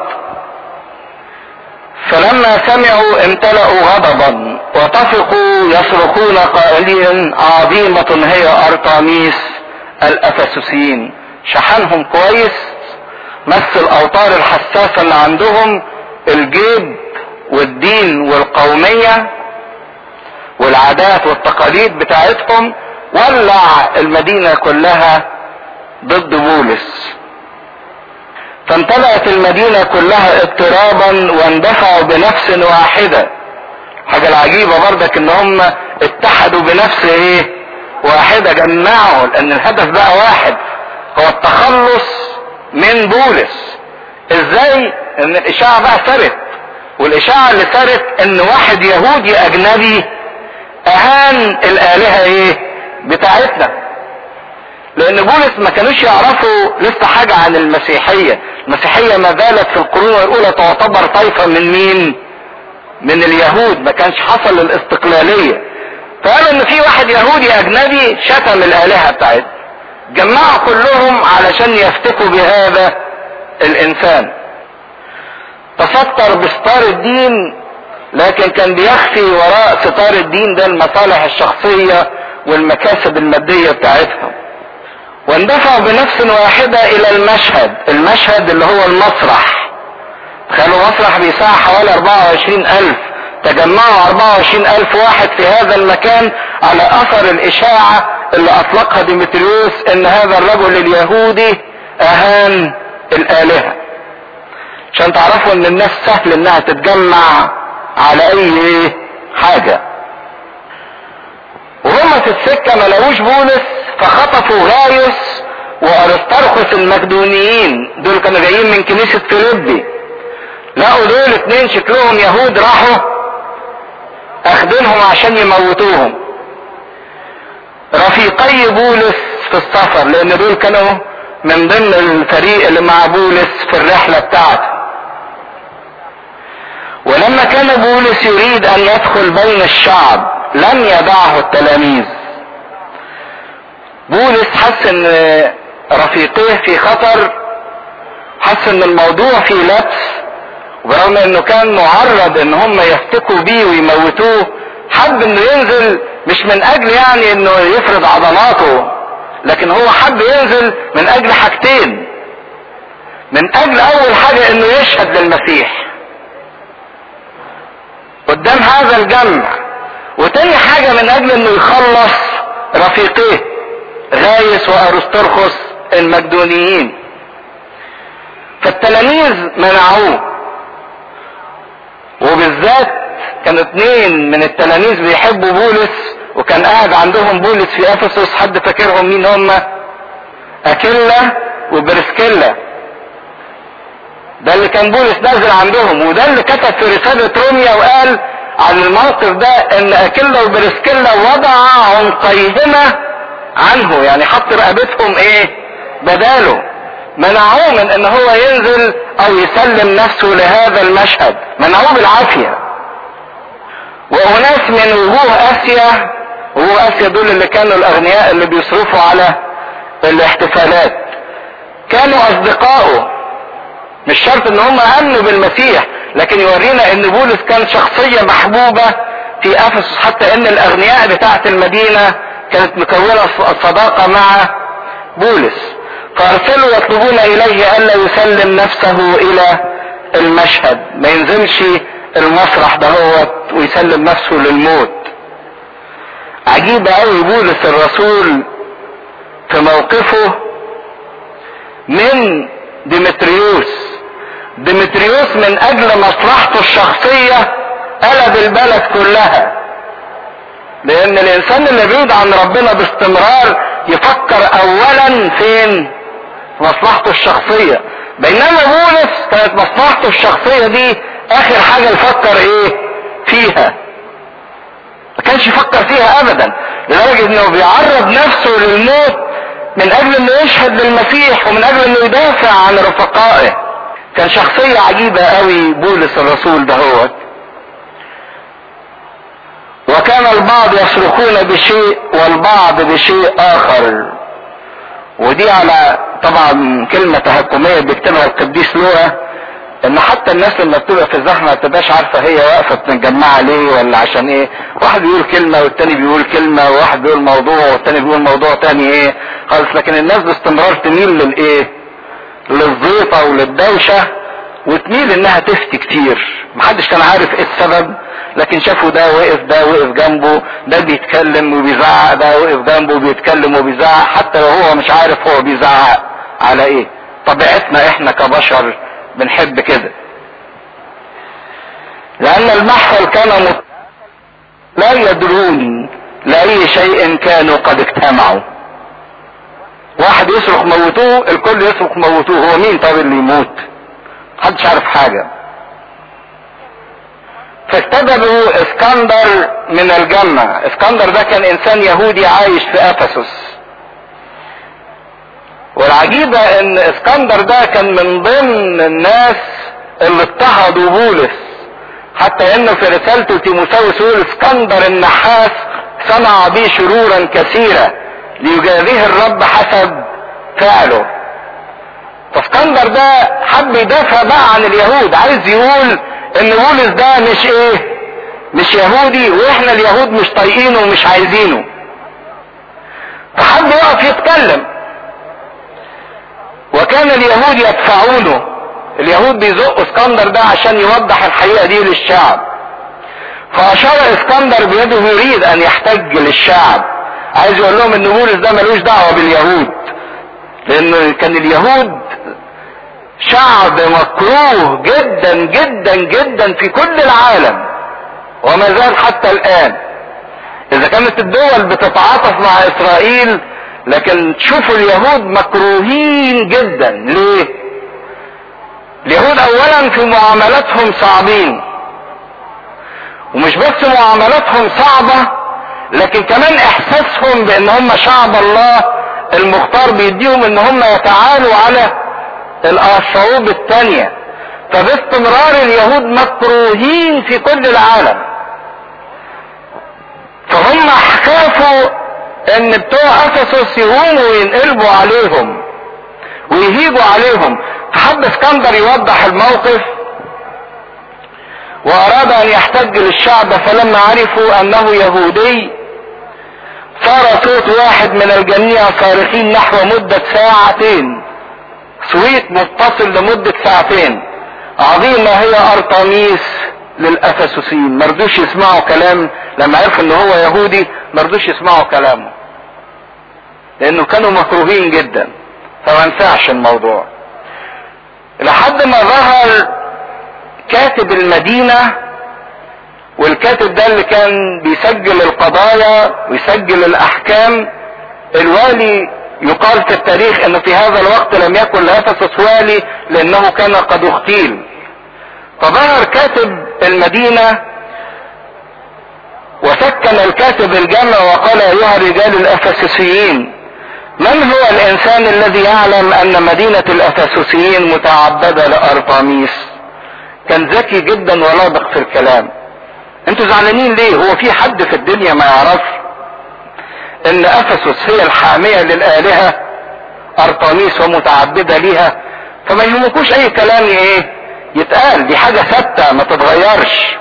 فلما سمعوا امتلأوا غضبا وطفقوا يصرخون قائلين عظيمة هي ارطاميس الافسسيين شحنهم كويس مس الاوتار الحساسة اللي عندهم الجيب والدين والقومية والعادات والتقاليد بتاعتهم ولع المدينة كلها ضد بولس فامتلأت المدينة كلها اضطرابا واندفعوا بنفس واحدة حاجة العجيبة برضك ان هم اتحدوا بنفس ايه واحدة جمعوا لان الهدف بقى واحد هو التخلص من بولس ازاي ان الاشاعة بقى سرت والاشاعة اللي سرت ان واحد يهودي اجنبي اهان الالهة ايه بتاعتنا لان بولس ما كانوش يعرفوا لسه حاجة عن المسيحية المسيحية ما زالت في القرون الاولى تعتبر طائفة من مين من اليهود ما كانش حصل الاستقلالية فقالوا ان في واحد يهودي اجنبي شتم الالهة بتاعتهم جمعوا كلهم علشان يفتكوا بهذا الانسان تستر بستار الدين لكن كان بيخفي وراء ستار الدين ده المصالح الشخصية والمكاسب المادية بتاعتهم واندفعوا بنفس واحدة الى المشهد المشهد اللي هو المسرح تخيلوا مسرح بيساع حوالي 24 الف تجمعوا 24 الف واحد في هذا المكان على اثر الاشاعة اللي اطلقها ديمتريوس ان هذا الرجل اليهودي اهان الالهة عشان تعرفوا ان الناس سهل انها تتجمع على اي حاجة وهم في السكة ما لقوش بولس فخطفوا غايوس وارسترخس المقدونيين دول كانوا جايين من كنيسة فيليبي لقوا دول اتنين شكلهم يهود راحوا اخدينهم عشان يموتوهم رفيقي بولس في السفر لان دول كانوا من ضمن الفريق اللي مع بولس في الرحلة بتاعته ولما كان بولس يريد ان يدخل بين الشعب لم يدعه التلاميذ بولس حس ان رفيقيه في خطر حس ان الموضوع فيه لبس برغم انه كان معرض ان هم يفتكوا بيه ويموتوه حب انه ينزل مش من اجل يعني انه يفرض عضلاته لكن هو حب ينزل من اجل حاجتين من اجل اول حاجة انه يشهد للمسيح قدام هذا الجمع وتاني حاجة من اجل انه يخلص رفيقيه غايس وارسترخس المقدونيين فالتلاميذ منعوه وبالذات كانوا اتنين من التلاميذ بيحبوا بولس وكان قاعد عندهم بولس في افسس حد فاكرهم مين هم اكيلا وبرسكيلا ده اللي كان بولس نازل عندهم وده اللي كتب في رسالة روميا وقال عن الموقف ده ان اكيلا وبرسكيلا وضع عنقيهما عنه يعني حط رقبتهم ايه بداله منعوه من ان هو ينزل او يسلم نفسه لهذا المشهد منعوه بالعافية واناس من وجوه اسيا وجوه اسيا دول اللي كانوا الاغنياء اللي بيصرفوا على الاحتفالات كانوا اصدقائه مش شرط ان هم امنوا بالمسيح لكن يورينا ان بولس كان شخصية محبوبة في افسس حتى ان الاغنياء بتاعة المدينة كانت مكونة صداقة مع بولس فارسلوا يطلبون اليه الا يسلم نفسه الى المشهد ما ينزلش المسرح دهوت ويسلم نفسه للموت عجيب قوي بولس الرسول في موقفه من ديمتريوس ديمتريوس من اجل مصلحته الشخصية قلب البلد كلها لان الانسان اللي بعيد عن ربنا باستمرار يفكر اولا فين مصلحته الشخصية بينما بولس كانت مصلحته الشخصية دي اخر حاجة يفكر ايه فيها ما كانش يفكر فيها ابدا لدرجة انه بيعرض نفسه للموت من اجل انه يشهد للمسيح ومن اجل انه يدافع عن رفقائه كان شخصية عجيبة قوي بولس الرسول دهوت وكان البعض يصرخون بشيء والبعض بشيء اخر ودي على طبعا كلمة تهكمية بيكتبها القديس لوقا ان حتى الناس لما بتبقى في الزحمة ما تبقاش عارفة هي واقفة متجمعة ليه ولا عشان ايه واحد بيقول كلمة والتاني بيقول كلمة وواحد بيقول موضوع والتاني بيقول موضوع تاني ايه خالص لكن الناس باستمرار تميل للايه للزيطة وللدوشة وتميل انها تفتي كتير محدش كان عارف ايه السبب لكن شافوا ده وقف ده وقف جنبه ده بيتكلم وبيزعق ده وقف جنبه وبيتكلم وبيزعق حتى لو هو مش عارف هو بيزعق على ايه طبيعتنا احنا كبشر بنحب كده لان المحفل كان مت... لا يدرون لأي شيء كانوا قد اجتمعوا واحد يصرخ موتوه الكل يصرخ موتوه هو مين طب اللي يموت محدش عارف حاجة فاستدبوا اسكندر من الجنة اسكندر ده كان انسان يهودي عايش في افسس والعجيبة ان اسكندر ده كان من ضمن الناس اللي اضطهدوا بولس حتى انه في رسالته تيموثاوس يقول اسكندر النحاس صنع بي شرورا كثيرة ليجازيه الرب حسب فعله فاسكندر ده حب يدافع بقى عن اليهود عايز يقول ان بولس ده مش ايه مش يهودي واحنا اليهود مش طايقينه ومش عايزينه فحب يقف يتكلم وكان اليهود يدفعونه اليهود بيزقوا اسكندر ده عشان يوضح الحقيقه دي للشعب فاشار اسكندر بيده يريد ان يحتج للشعب عايز يقول لهم ان بولس ده ملوش دعوه باليهود لان كان اليهود شعب مكروه جدا جدا جدا في كل العالم وما زال حتى الان اذا كانت الدول بتتعاطف مع اسرائيل لكن تشوفوا اليهود مكروهين جدا ليه اليهود اولا في معاملاتهم صعبين ومش بس معاملاتهم صعبة لكن كمان احساسهم بان هم شعب الله المختار بيديهم ان هم يتعالوا على الشعوب التانية فباستمرار اليهود مكروهين في كل العالم فهم خافوا ان بتوع افسس يقوموا وينقلبوا عليهم ويهيجوا عليهم فحب اسكندر يوضح الموقف واراد ان يحتج للشعب فلما عرفوا انه يهودي صار صوت واحد من الجميع صارخين نحو مدة ساعتين صويت متصل لمدة ساعتين عظيمة هي ارطميس للافسسيين مرضوش يسمعوا كلام لما عرفوا ان هو يهودي مرضوش يسمعوا كلامه لانه كانوا مكروهين جدا فما نفعش الموضوع لحد ما ظهر كاتب المدينة والكاتب ده اللي كان بيسجل القضايا ويسجل الاحكام الوالي يقال في التاريخ انه في هذا الوقت لم يكن لافسس والي لانه كان قد اغتيل فظهر كاتب المدينة وسكن الكاتب الجمع وقال ايها الرجال الافسسيين من هو الانسان الذي يعلم ان مدينة الافسسيين متعبدة لارطميس كان ذكي جدا ولابق في الكلام انتوا زعلانين ليه هو في حد في الدنيا ما يعرفش ان افسس هي الحامية للالهة ارطميس ومتعبدة ليها فما يهمكوش اي كلام ايه يتقال دي حاجة ثابتة ما تتغيرش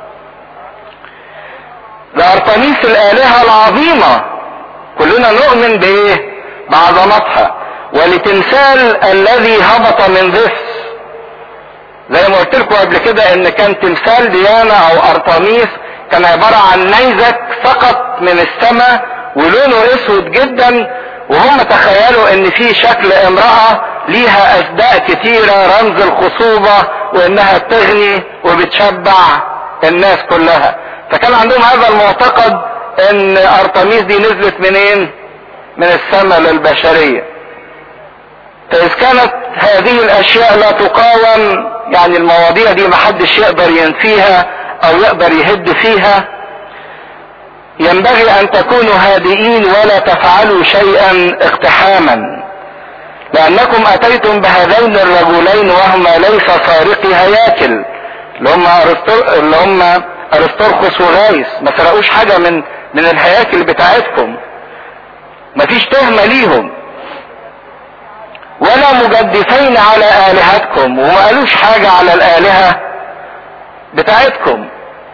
ده ارطميس الالهة العظيمة كلنا نؤمن بايه بعظمتها ولتمثال الذي هبط من ذس زي ما قلت لكم قبل كده ان كان تمثال ديانا او ارطميس كان عبارة عن نيزك سقط من السماء ولونه اسود جدا وهم تخيلوا ان في شكل امرأة ليها اسداء كتيرة رمز الخصوبة وانها بتغني وبتشبع الناس كلها فكان عندهم هذا المعتقد ان ارطميس دي نزلت منين من السماء للبشرية فاذ كانت هذه الاشياء لا تقاوم يعني المواضيع دي محدش يقدر ينفيها او يقدر يهد فيها ينبغي ان تكونوا هادئين ولا تفعلوا شيئا اقتحاما لانكم اتيتم بهذين الرجلين وهما ليس سارقي هياكل اللي هم أرسطر... اللي هم ارسطرخس وغايس ما سرقوش حاجة من من الهياكل بتاعتكم مفيش تهمة ليهم ولا مجدفين على آلهتكم وما قالوش حاجة على الآلهة بتاعتكم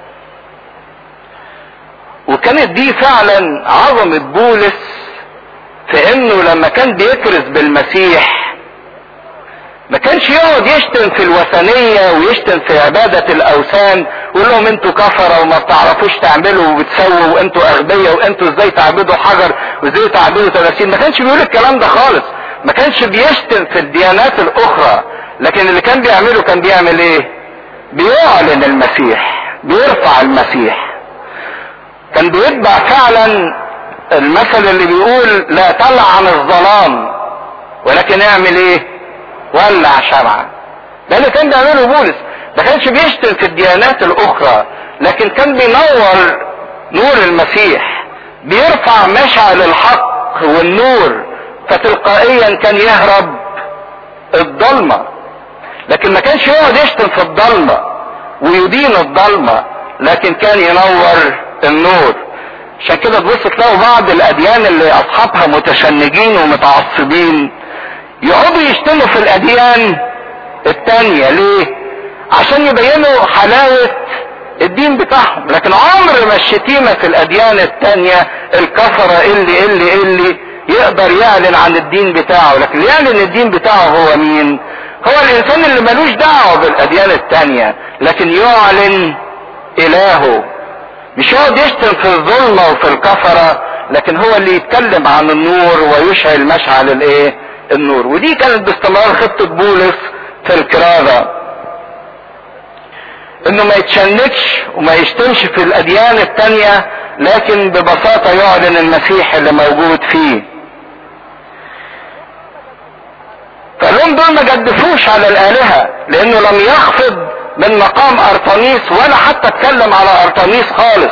وكانت دي فعلا عظمة بولس في انه لما كان بيكرز بالمسيح ما كانش يقعد يشتم في الوثنية ويشتم في عبادة الاوثان ويقول لهم انتوا كفرة وما بتعرفوش تعملوا وبتسووا وانتوا اغبياء وانتوا ازاي تعبدوا حجر وازاي تعبدوا تماثيل ما كانش بيقول الكلام ده خالص ما كانش بيشتم في الديانات الاخرى لكن اللي كان بيعمله كان بيعمل ايه بيعلن المسيح بيرفع المسيح كان بيتبع فعلا المثل اللي بيقول لا تلعن الظلام ولكن اعمل ايه ولع شمعة ده اللي كان بيعمله بولس ما كانش بيشتم في الديانات الاخرى لكن كان بينور نور المسيح بيرفع مشعل الحق والنور فتلقائيا كان يهرب الضلمة لكن ما كانش يقعد يشتم في الضلمة ويدين الضلمة لكن كان ينور النور عشان كده تبص تلاقوا بعض الاديان اللي اصحابها متشنجين ومتعصبين يقعدوا يشتموا في الاديان التانية ليه عشان يبينوا حلاوة الدين بتاعهم لكن عمر ما الشتيمة في الاديان التانية الكفرة اللي اللي اللي يقدر يعلن عن الدين بتاعه لكن اللي يعلن الدين بتاعه هو مين هو الانسان اللي ملوش دعوة بالاديان التانية لكن يعلن الهه مش يقعد يشتم في الظلمة وفي الكفرة لكن هو اللي يتكلم عن النور ويشعل مشعل الايه النور ودي كانت باستمرار خطة بولس في الكرازة انه ما يتشنكش وما يشتمش في الاديان التانية لكن ببساطة يعلن المسيح اللي موجود فيه فاللون دول ما جدفوش على الالهة لانه لم يخفض من مقام ارطانيس ولا حتى اتكلم على ارطانيس خالص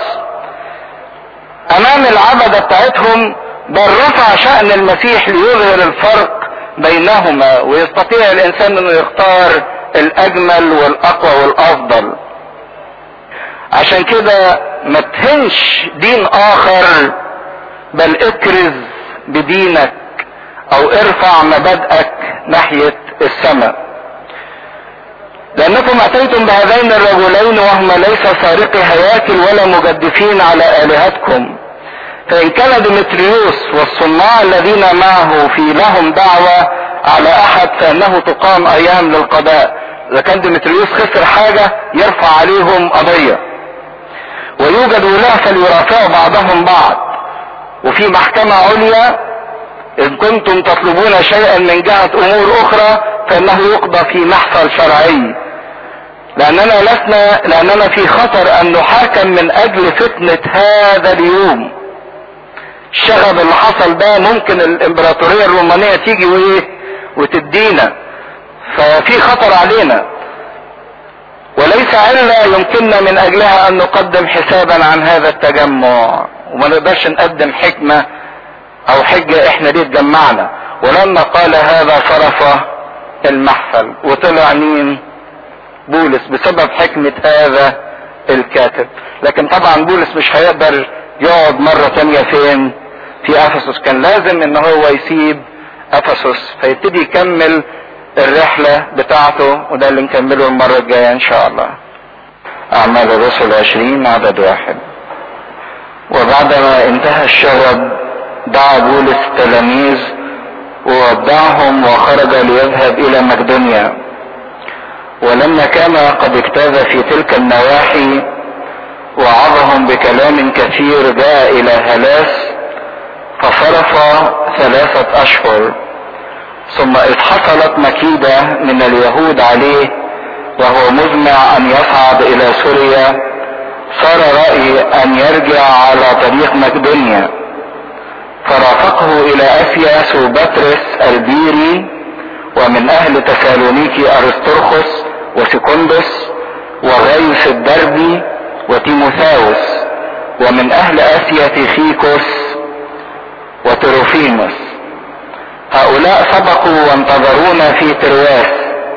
امام العبدة بتاعتهم بل رفع شأن المسيح ليظهر الفرق بينهما ويستطيع الانسان انه يختار الاجمل والاقوى والافضل عشان كده ما تهنش دين اخر بل اكرز بدينك او ارفع مبادئك ناحية السماء لانكم اتيتم بهذين الرجلين وهما ليس سارقي هياكل ولا مجدفين على الهتكم فان كان ديمتريوس والصناع الذين معه في لهم دعوة على احد فانه تقام ايام للقضاء اذا كان ديمتريوس خسر حاجة يرفع عليهم قضية ويوجد ولاة فليرافعوا بعضهم بعض وفي محكمة عليا إن كنتم تطلبون شيئا من جهة أمور أخرى فإنه يقضى في محفل شرعي لأننا لسنا لأننا في خطر أن نحاكم من أجل فتنة هذا اليوم الشغب اللي حصل ده ممكن الإمبراطورية الرومانية تيجي وإيه وتدينا ففي خطر علينا وليس علة يمكننا من أجلها أن نقدم حسابا عن هذا التجمع وما نقدرش نقدم حكمة او حجة احنا ليه اتجمعنا ولما قال هذا صرف المحفل وطلع مين بولس بسبب حكمة هذا الكاتب لكن طبعا بولس مش هيقدر يقعد مرة تانية فين في افسس كان لازم ان هو يسيب افسس فيبتدي يكمل الرحلة بتاعته وده اللي نكمله المرة الجاية ان شاء الله اعمال الرسل عشرين عدد واحد وبعدما انتهى الشغب دعا بولس التلاميذ وودعهم وخرج ليذهب الى مقدونيا ولما كان قد اجتاز في تلك النواحي وعظهم بكلام كثير جاء الى هلاس فصرف ثلاثة اشهر ثم اذ حصلت مكيدة من اليهود عليه وهو مزمع ان يصعد الى سوريا صار رأي ان يرجع على طريق مقدونيا فرافقه الى افياس وبطرس البيري ومن اهل تسالونيكي ارسطرخس وسكندس وغيس الدربي وتيموثاوس ومن اهل اسيا تيخيكوس وتروفيموس هؤلاء سبقوا وانتظرونا في ترواس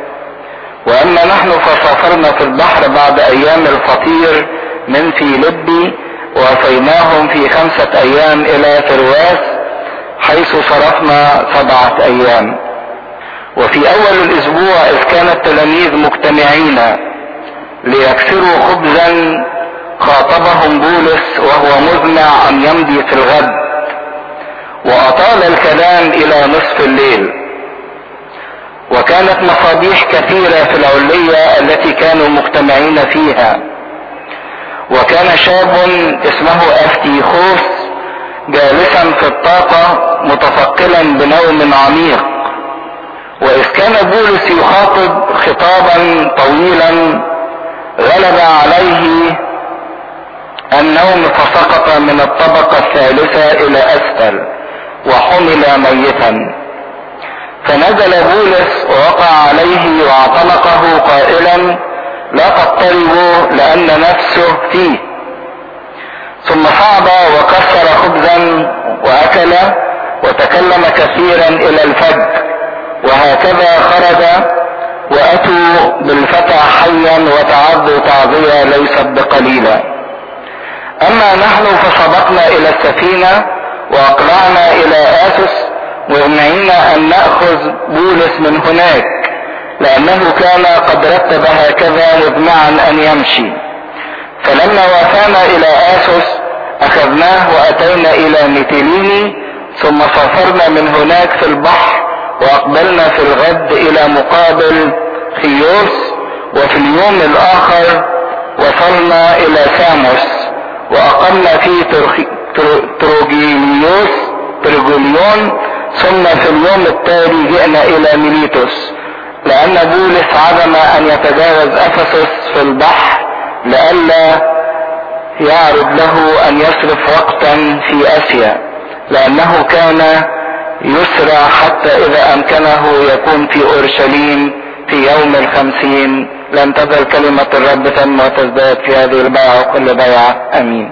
واما نحن فسافرنا في البحر بعد ايام الفطير من فيلبي ووفيناهم في خمسة ايام الى ترواس حيث صرفنا سبعة ايام وفي اول الاسبوع اذ كان التلاميذ مجتمعين ليكسروا خبزا خاطبهم بولس وهو مزمع ان يمضي في الغد واطال الكلام الى نصف الليل وكانت مصابيح كثيرة في العلية التي كانوا مجتمعين فيها وكان شاب اسمه افتيخوس جالسا في الطاقة متفقلا بنوم عميق واذ كان بولس يخاطب خطابا طويلا غلب عليه النوم فسقط من الطبقة الثالثة الى اسفل وحمل ميتا فنزل بولس ووقع عليه واعتنقه قائلا لا تضطربوا لان نفسه فيه ثم صعد وكسر خبزا واكل وتكلم كثيرا الى الفجر وهكذا خرج واتوا بالفتى حيا وتعضوا تعظية ليست بقليلة اما نحن فسبقنا الى السفينة واقلعنا الى اسس وامنعنا ان نأخذ بولس من هناك لانه كان قد رتب هكذا مزمعا ان يمشي فلما وافانا الى اسس اخذناه واتينا الى ميتيليني ثم سافرنا من هناك في البحر واقبلنا في الغد الى مقابل خيوس وفي اليوم الاخر وصلنا الى ساموس واقمنا في تروجيليوس ترجوليون ثم في اليوم التالي جئنا الى ميليتوس لان بولس عدم ان يتجاوز افسس في البحر لئلا يعرض له ان يصرف وقتا في اسيا لانه كان يسرع حتى اذا امكنه يكون في اورشليم في يوم الخمسين لن تزل كلمة الرب تم وتزداد في هذه البيعة وكل بيعة امين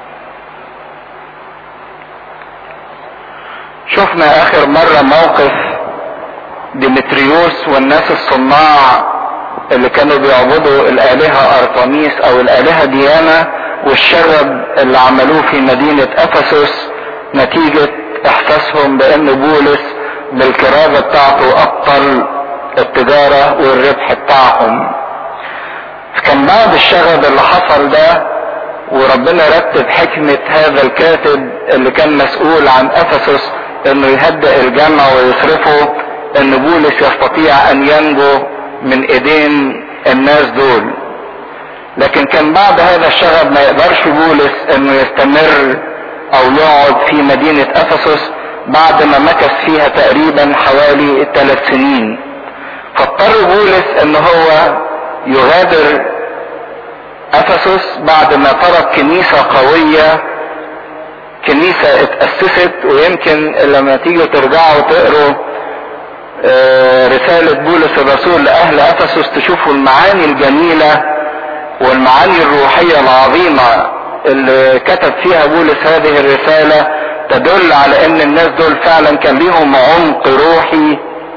شفنا اخر مرة موقف ديمتريوس والناس الصناع اللي كانوا بيعبدوا الالهة ارطميس او الالهة ديانا والشغب اللي عملوه في مدينة افسس نتيجة احساسهم بان بولس بالكرازة بتاعته ابطل التجارة والربح بتاعهم كان بعد الشغب اللي حصل ده وربنا رتب حكمة هذا الكاتب اللي كان مسؤول عن افسس انه يهدئ الجمع ويصرفه ان بولس يستطيع ان ينجو من ايدين الناس دول لكن كان بعد هذا الشغب ما يقدرش بولس انه يستمر او يقعد في مدينة افسس بعد ما مكث فيها تقريبا حوالي ثلاث سنين فاضطر بولس ان هو يغادر افسس بعد ما ترك كنيسة قوية كنيسة اتأسست ويمكن لما تيجوا ترجعوا تقروا رسالة بولس الرسول لأهل أفسس تشوفوا المعاني الجميلة والمعاني الروحية العظيمة اللي كتب فيها بولس هذه الرسالة تدل على ان الناس دول فعلا كان ليهم عمق روحي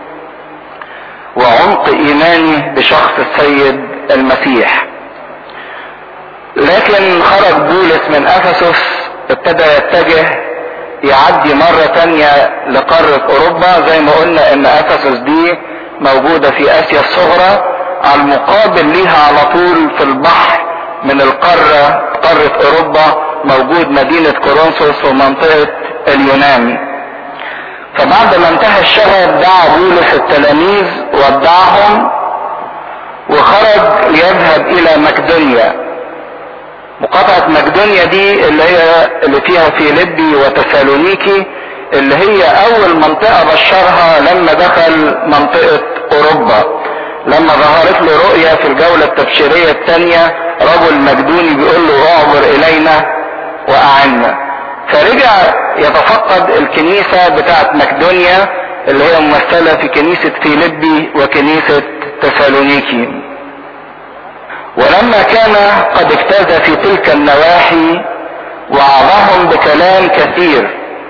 وعمق ايماني بشخص السيد المسيح لكن خرج بولس من افسس ابتدى يتجه يعدي مرة تانية لقارة اوروبا زي ما قلنا ان افسس دي موجودة في اسيا الصغرى على المقابل ليها على طول في البحر من القارة قارة اوروبا موجود مدينة كورنثوس ومنطقة اليونان فبعد ما انتهى الشغب دعا بولس التلاميذ ودعهم وخرج ليذهب الى مقدونيا مقاطعة مقدونيا دي اللي هي اللي فيها فيليبي وتسالونيكي اللي هي اول منطقة بشرها لما دخل منطقة اوروبا لما ظهرت له رؤية في الجولة التبشيرية الثانية رجل مقدوني بيقول له اعبر الينا واعنا فرجع يتفقد الكنيسة بتاعت مقدونيا اللي هي ممثلة في كنيسة فيليبي وكنيسة تسالونيكي ولما كان قد اجتاز في تلك النواحي وعظهم بكلام كثير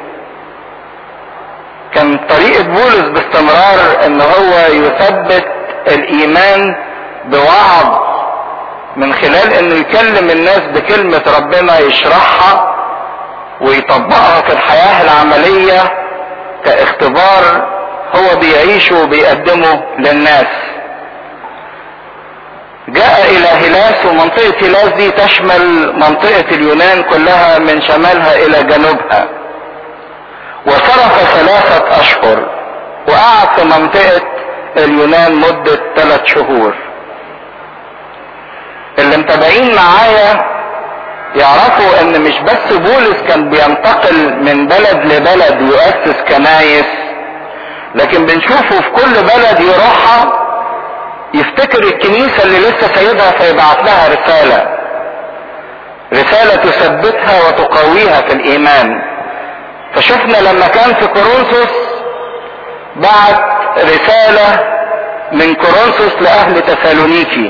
كان طريقة بولس باستمرار ان هو يثبت الايمان بوعظ من خلال انه يكلم الناس بكلمة ربنا يشرحها ويطبقها في الحياة العملية كاختبار هو بيعيشه وبيقدمه للناس جاء الى هلاس ومنطقة هلاس دي تشمل منطقة اليونان كلها من شمالها الى جنوبها وصرف ثلاثة اشهر وقعد في منطقة اليونان مدة ثلاث شهور اللي متابعين معايا يعرفوا ان مش بس بولس كان بينتقل من بلد لبلد يؤسس كنايس لكن بنشوفه في كل بلد يروحها يفتكر الكنيسة اللي لسه سايبها فيبعت لها رسالة رسالة تثبتها وتقويها في الإيمان فشفنا لما كان في كورنثوس بعت رسالة من كورنثوس لأهل تسالونيكي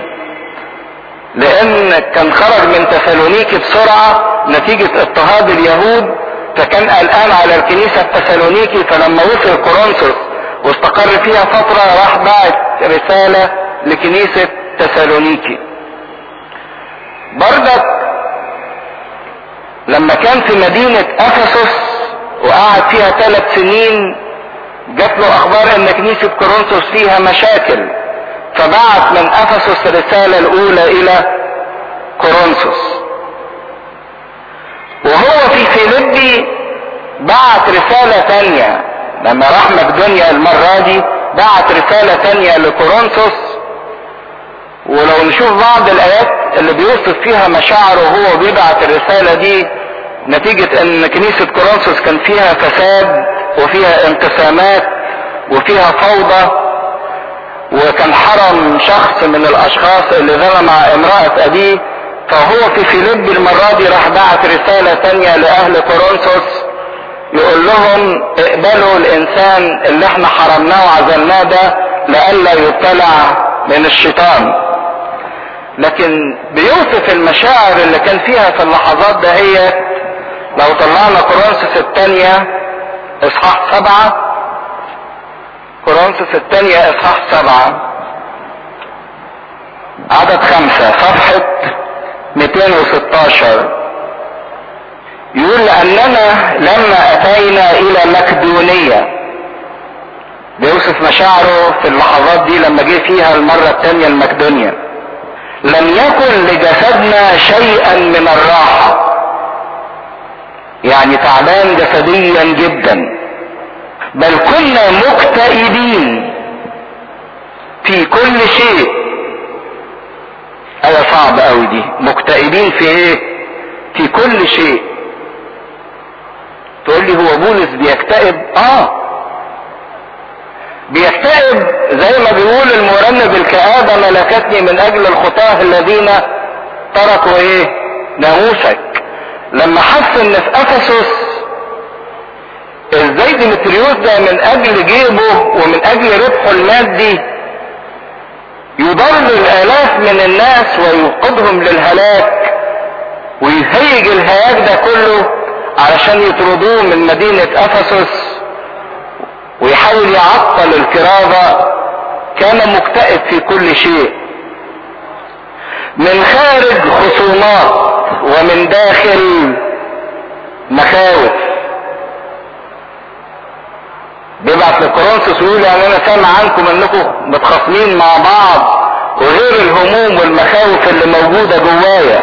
لأن كان خرج من تسالونيكي بسرعة نتيجة اضطهاد اليهود فكان قلقان على الكنيسة التسالونيكي فلما وصل كورنثوس واستقر فيها فترة راح بعت رسالة لكنيسة تسالونيكي بردك لما كان في مدينة افسس وقعد فيها ثلاث سنين جات له اخبار ان كنيسة كورنثوس فيها مشاكل فبعت من افسس الرسالة الاولى الى كورنثوس وهو في فيليبي بعت رسالة تانية لما راح مقدونيا المرة دي بعت رسالة تانية لكورنثوس ولو نشوف بعض الايات اللي بيوصف فيها مشاعره وهو بيبعت الرسالة دي نتيجة ان كنيسة كورنثوس كان فيها فساد وفيها انقسامات وفيها فوضى وكان حرم شخص من الاشخاص اللي ظلم مع امرأة ابيه فهو في فيليب المرة دي راح بعت رسالة تانية لأهل كورنثوس يقول لهم اقبلوا الإنسان اللي احنا حرمناه وعزلناه ده لئلا يبتلع من الشيطان لكن بيوصف المشاعر اللي كان فيها في اللحظات دهيت لو طلعنا كورنثوس الثانية اصحاح سبعة كورنثوس الثانية اصحاح سبعة عدد خمسة صفحة 216 يقول لأننا لما أتينا إلى مقدونية بيوصف مشاعره في اللحظات دي لما جه فيها المرة الثانية المقدونية لم يكن لجسدنا شيئا من الراحة يعني تعبان جسديا جدا بل كنا مكتئبين في كل شيء آية صعبة قوي دي مكتئبين في ايه في كل شيء تقول لي هو بولس بيكتئب اه بيكتئب زي ما بيقول المرنب الكآبة ملكتني من اجل الخطاه الذين تركوا ايه ناموسك لما حس ان في افسس ازاي ديمتريوس ده من اجل جيبه ومن اجل ربحه المادي يضل الالاف من الناس ويوقدهم للهلاك ويهيج الهياج ده كله علشان يطردوه من مدينة افسس ويحاول يعطل الكرازة كان مكتئب في كل شيء من خارج خصومات ومن داخل مخاوف بيبعت لكورنثوس ويقول يعني انا سامع عنكم انكم متخاصمين مع بعض وغير الهموم والمخاوف اللي موجودة جوايا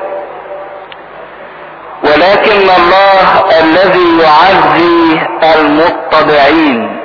ولكن الله الذي يعزي المتضعين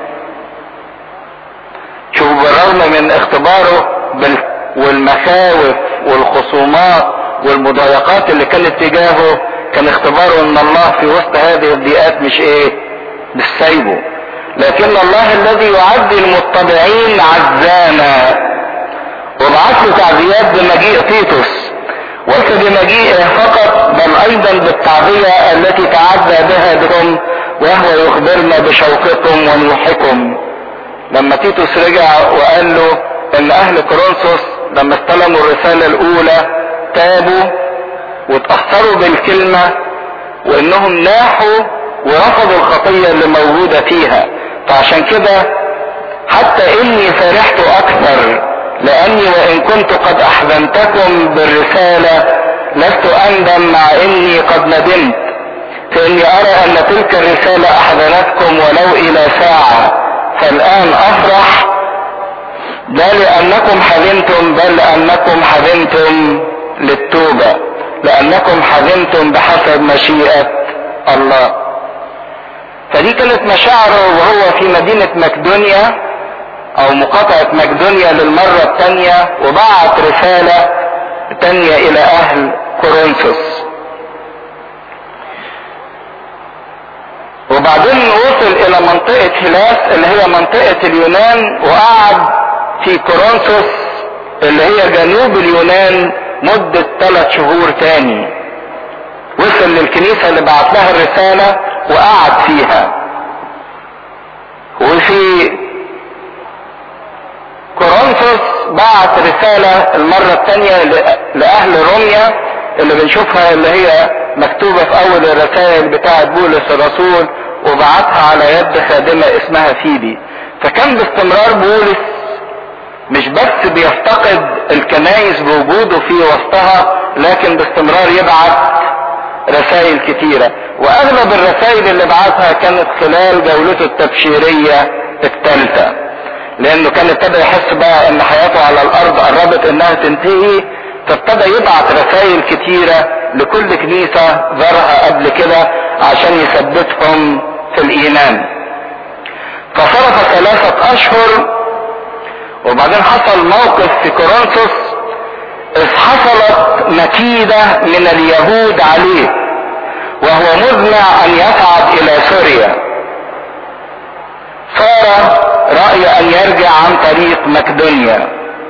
شوف بالرغم من اختباره بال والمخاوف والخصومات والمضايقات اللي كانت تجاهه كان اختباره ان الله في وسط هذه الضيقات مش ايه مش سايبه لكن الله الذي يعزي المتبعين عزانا وبعث له تعزيات بمجيء تيتوس وليس بمجيئه فقط بل ايضا بالتعزية التي تعزى بها بكم وهو يخبرنا بشوقكم ونوحكم لما تيتوس رجع وقال له ان اهل كورنثوس لما استلموا الرسالة الاولى تابوا وتأثروا بالكلمة وانهم ناحوا ورفضوا الخطية اللي موجودة فيها فعشان كده حتى اني فرحت اكثر لاني وان كنت قد احزنتكم بالرسالة لست اندم مع اني قد ندمت فاني ارى ان تلك الرسالة احزنتكم ولو الى ساعة فالان افرح لا لانكم حزنتم بل لانكم حزنتم للتوبة لانكم حزنتم بحسب مشيئة الله فدي كانت مشاعره وهو في مدينة مقدونيا او مقاطعة مقدونيا للمرة الثانية وبعت رسالة تانية الى اهل كورنثوس وبعدين وصل الى منطقة هلاس اللي هي منطقة اليونان وقعد في كورنثوس اللي هي جنوب اليونان مدة ثلاث شهور تاني وصل للكنيسة اللي بعت لها الرسالة وقعد فيها وفي كورنثوس بعت رسالة المرة الثانية لأهل روميا اللي بنشوفها اللي هي مكتوبة في اول الرسائل بتاعة بولس الرسول وبعتها على يد خادمة اسمها فيبي فكان باستمرار بولس مش بس بيفتقد الكنايس بوجوده في وسطها لكن باستمرار يبعت رسائل كتيرة واغلب الرسائل اللي بعتها كانت خلال جولته التبشيرية الثالثة لانه كان ابتدى يحس بقى ان حياته على الارض قربت انها تنتهي فابتدى يبعت رسائل كتيرة لكل كنيسة زارها قبل كده عشان يثبتهم في الايمان فصرف ثلاثة اشهر وبعدين حصل موقف في كورنثوس اذ حصلت مكيدة من اليهود عليه وهو مزمع ان يصعد الى سوريا صار رأي ان يرجع عن طريق مقدونيا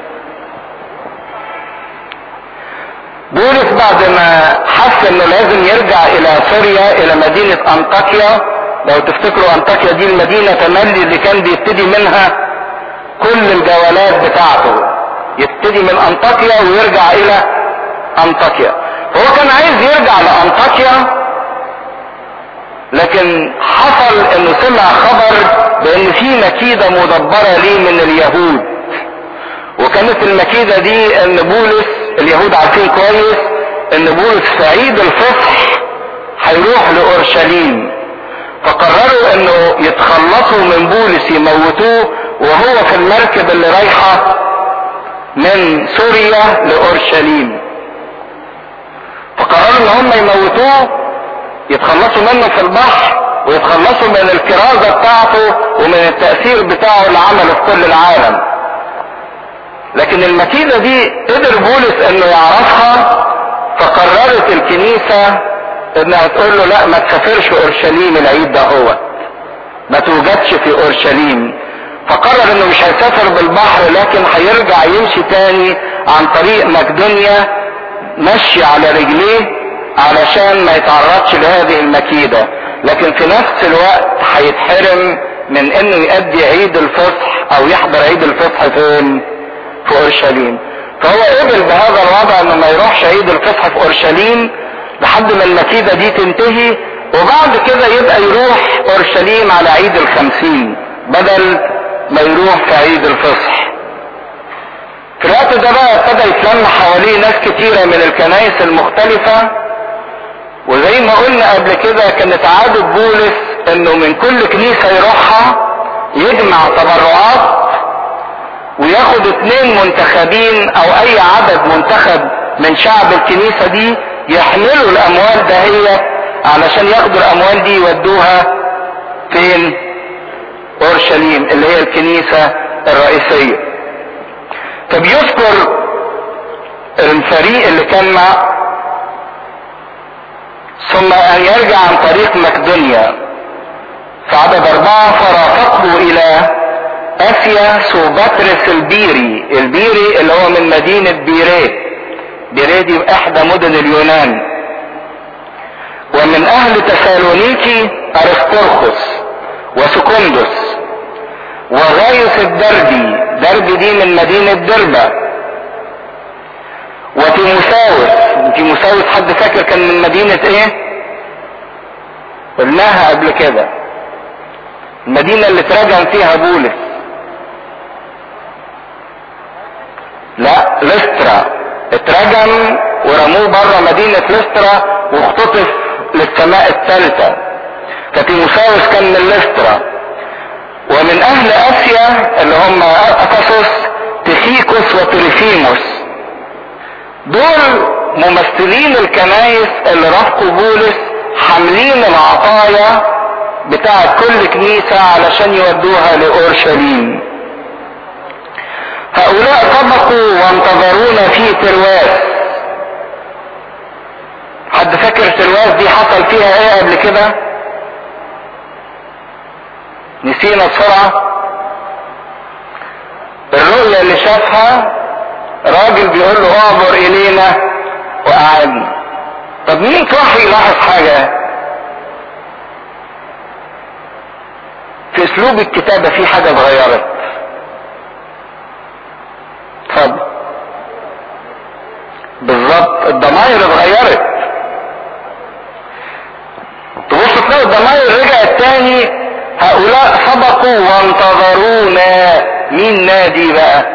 بولس بعد ما حس انه لازم يرجع الى سوريا الى مدينة انطاكيا لو تفتكروا انطاكيا دي المدينة تملي اللي كان بيبتدي منها كل الجولات بتاعته يبتدي من انطاكيا ويرجع الى انطاكيا هو كان عايز يرجع لانطاكيا لكن حصل انه سمع خبر بان في مكيدة مدبرة ليه من اليهود وكانت المكيدة دي ان بولس اليهود عارفين كويس ان بولس في عيد الفصح هيروح لاورشليم فقرروا انه يتخلصوا من بولس يموتوه وهو في المركب اللي رايحة من سوريا لاورشليم فقرروا ان هم يموتوه يتخلصوا منه في البحر ويتخلصوا من الكرازة بتاعته ومن التأثير بتاعه اللي عمله في كل العالم لكن المكيدة دي قدر بولس انه يعرفها فقررت الكنيسة انها تقول له لا ما تسافرش اورشليم العيد ده هو ما توجدش في اورشليم فقرر انه مش هيسافر بالبحر لكن هيرجع يمشي تاني عن طريق مقدونيا مشي على رجليه علشان ما يتعرضش لهذه المكيدة لكن في نفس الوقت هيتحرم من انه يؤدي عيد الفصح او يحضر عيد الفصح فين في اورشليم فهو قبل بهذا الوضع انه ما يروحش عيد الفصح في اورشليم لحد ما المكيدة دي تنتهي وبعد كده يبقى يروح اورشليم على عيد الخمسين بدل ما يروح في عيد الفصح في الوقت ده بقى ابتدى يتلم حواليه ناس كتيرة من الكنائس المختلفة وزي ما قلنا قبل كده كانت عادة بولس انه من كل كنيسة يروحها يجمع تبرعات وياخد اتنين منتخبين او اي عدد منتخب من شعب الكنيسة دي يحملوا الاموال دهية علشان ياخدوا الاموال دي يودوها فين اورشليم اللي هي الكنيسة الرئيسية فبيذكر الفريق اللي كان مع ثم ان يرجع عن طريق مقدونيا في عدد اربعة فرافقه الى اسيا سوباترس البيري البيري اللي هو من مدينة بيريه بيريه دي احدى مدن اليونان ومن اهل تسالونيكي ارسطرخس وسكندس وغايوس الدربي دربي دي من مدينة دربة وتيموساوس تيموساوس حد فاكر كان من مدينة ايه قلناها قبل كده المدينة اللي اترجم فيها بولس لا لسترا اترجم ورموه بره مدينة لسترا واختطف للسماء الثالثة فتيموساوس كان من لسترا ومن اهل اسيا اللي هم افسس تخيكوس وتريفيموس دول ممثلين الكنايس اللي رافقوا بولس حاملين العطايا بتاعت كل كنيسة علشان يودوها لأورشليم هؤلاء سبقوا وانتظرونا في ترواس حد فاكر ترواس دي حصل فيها ايه قبل كده نسينا بسرعة الرؤية اللي شافها راجل بيقول له اعبر الينا وقعدنا طب مين صح يلاحظ حاجة في اسلوب الكتابة في حاجة اتغيرت اتفضل بالظبط الضمائر اتغيرت الثاني هؤلاء سبقوا وانتظرونا مين نادي بقى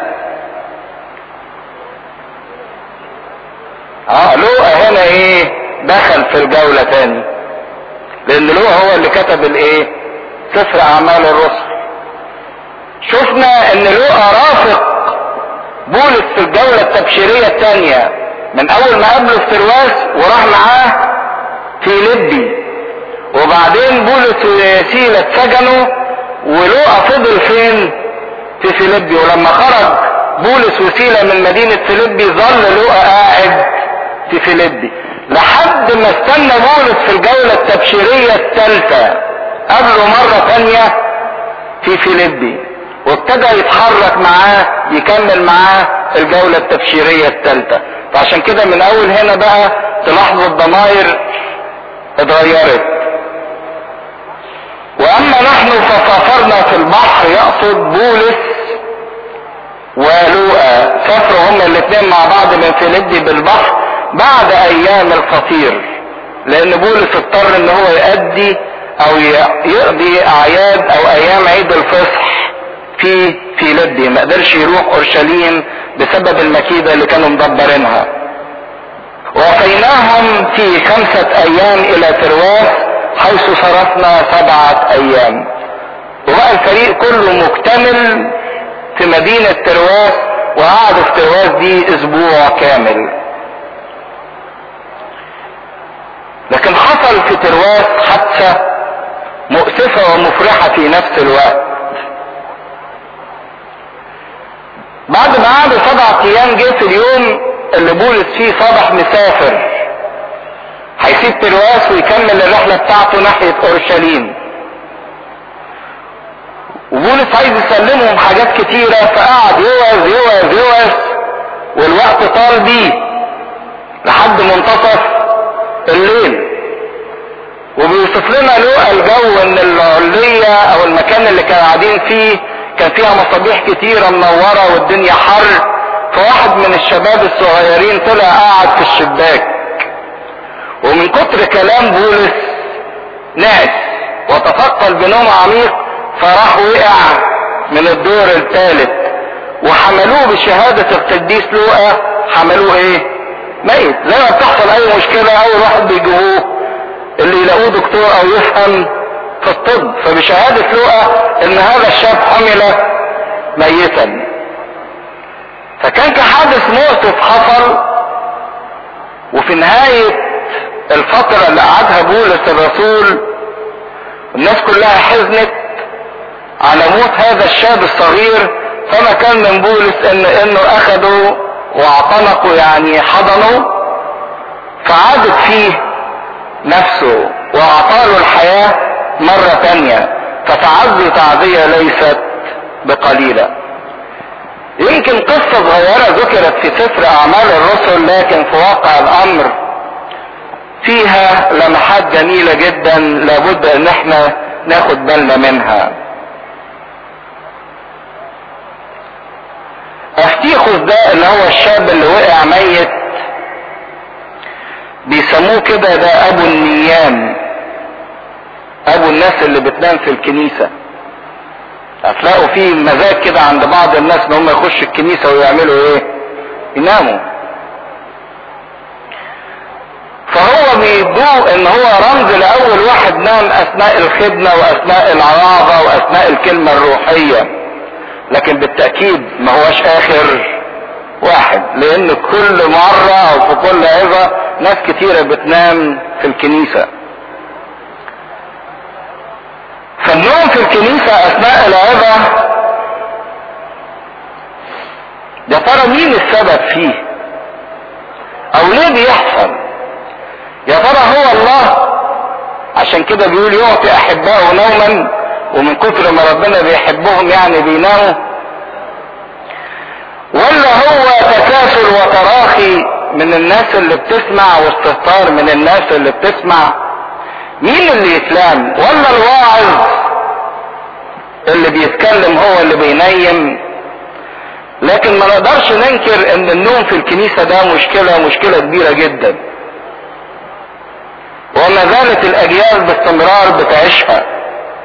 اه لوقا هنا ايه دخل في الجولة تاني لان لوقا هو اللي كتب الايه سفر اعمال الرسل شفنا ان لوقا رافق بولس في الجولة التبشيرية الثانية من اول ما قابله في ترواس وراح معاه في لبي وبعدين بولس وسيلة اتسجنوا ولوقا فضل فين في فيلبي ولما خرج بولس وسيلة من مدينة فيلبي ظل لوقا قاعد في فيلبي لحد ما استنى بولس في الجولة التبشيرية الثالثة قبله مرة تانية في فيلبي وابتدى يتحرك معاه يكمل معاه الجولة التبشيرية الثالثة فعشان كده من اول هنا بقى تلاحظوا الضمائر اتغيرت واما نحن فسافرنا في البحر يقصد بولس ولوقا سافروا هما الاثنين مع بعض من فيلبي بالبحر بعد ايام الفطير لان بولس اضطر ان هو يؤدي او يقضي اعياد او ايام عيد الفصح في فيلبي ما قدرش يروح اورشليم بسبب المكيدة اللي كانوا مدبرينها وفيناهم في خمسة ايام الى ترواس حيث صرفنا سبعة ايام وبقى الفريق كله مكتمل في مدينة ترواس وقعدوا في ترواس دي اسبوع كامل لكن حصل في ترواس حادثة مؤسفة ومفرحة في نفس الوقت بعد ما قعدوا سبع ايام جه في اليوم اللي بولس فيه صبح مسافر هيسيب ترواس ويكمل الرحله بتاعته ناحيه اورشليم وبولس عايز يسلمهم حاجات كتيره فقعد يوعظ يوعظ يوعظ والوقت طال بيه لحد منتصف الليل وبيوصف لنا لوقا الجو ان العلية او المكان اللي كانوا قاعدين فيه كان فيها مصابيح كتيرة منورة والدنيا حر فواحد من الشباب الصغيرين طلع قاعد في الشباك ومن كتر كلام بولس نعس وتثقل بنوم عميق فراح وقع من الدور الثالث وحملوه بشهادة القديس لوقا حملوه ايه ميت زي ما بتحصل اي مشكلة اول واحد بيجيبوه اللي يلاقوه دكتور او يفهم في الطب فبشهادة لوقا ان هذا الشاب حمل ميتا فكان كحادث مؤسف حصل وفي نهاية الفترة اللي قعدها بولس الرسول الناس كلها حزنت على موت هذا الشاب الصغير فما كان من بولس ان انه اخذوا واعتنقوا يعني حضنوا فعادت فيه نفسه واعطاله الحياة مرة تانية فتعزي تعزية ليست بقليلة يمكن قصة صغيرة ذكرت في سفر اعمال الرسل لكن في واقع الامر فيها لمحات جميلة جدا لابد ان احنا ناخد بالنا منها افتيخوس ده اللي هو الشاب اللي وقع ميت بيسموه كده ده ابو النيام ابو الناس اللي بتنام في الكنيسة هتلاقوا في مزاج كده عند بعض الناس ان هم يخشوا الكنيسة ويعملوا ايه يناموا فهو بيدوه ان هو رمز لاول واحد نام اثناء الخدمة واثناء العراضة واثناء الكلمة الروحية لكن بالتأكيد ما هوش اخر واحد لان كل مرة او في كل عظة ناس كتيرة بتنام في الكنيسة فالنوم في الكنيسة اثناء العظة يا ترى مين السبب فيه او ليه بيحصل يا ترى هو الله عشان كده بيقول يعطي احبائه نوما ومن كتر ما ربنا بيحبهم يعني بيناموا ولا هو تكاسل وتراخي من الناس اللي بتسمع واستهتار من الناس اللي بتسمع مين اللي يتلام ولا الواعظ اللي بيتكلم هو اللي بينيم لكن ما نقدرش ننكر ان النوم في الكنيسة ده مشكلة مشكلة كبيرة جدا وما زالت الاجيال باستمرار بتعيشها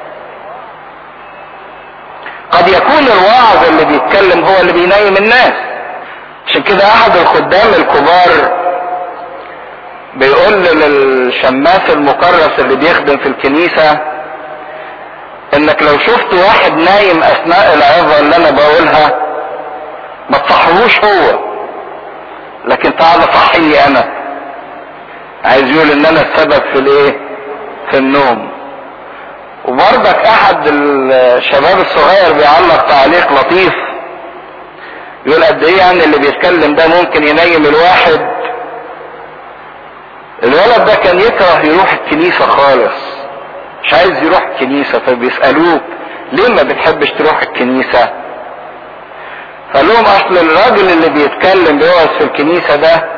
قد يكون الواعظ اللي بيتكلم هو اللي بينيم الناس عشان كده احد الخدام الكبار بيقول للشماس المكرس اللي بيخدم في الكنيسة انك لو شفت واحد نايم اثناء العظة اللي انا بقولها ما تصحوش هو لكن تعال صحيني انا عايز يقول ان انا السبب في الايه في النوم وبرضك احد الشباب الصغير بيعلق تعليق لطيف يقول قد ايه يعني اللي بيتكلم ده ممكن ينيم الواحد الولد ده كان يكره يروح الكنيسة خالص مش عايز يروح الكنيسة فبيسألوه ليه ما بتحبش تروح الكنيسة قال لهم اصل الراجل اللي بيتكلم بيقعد في الكنيسة ده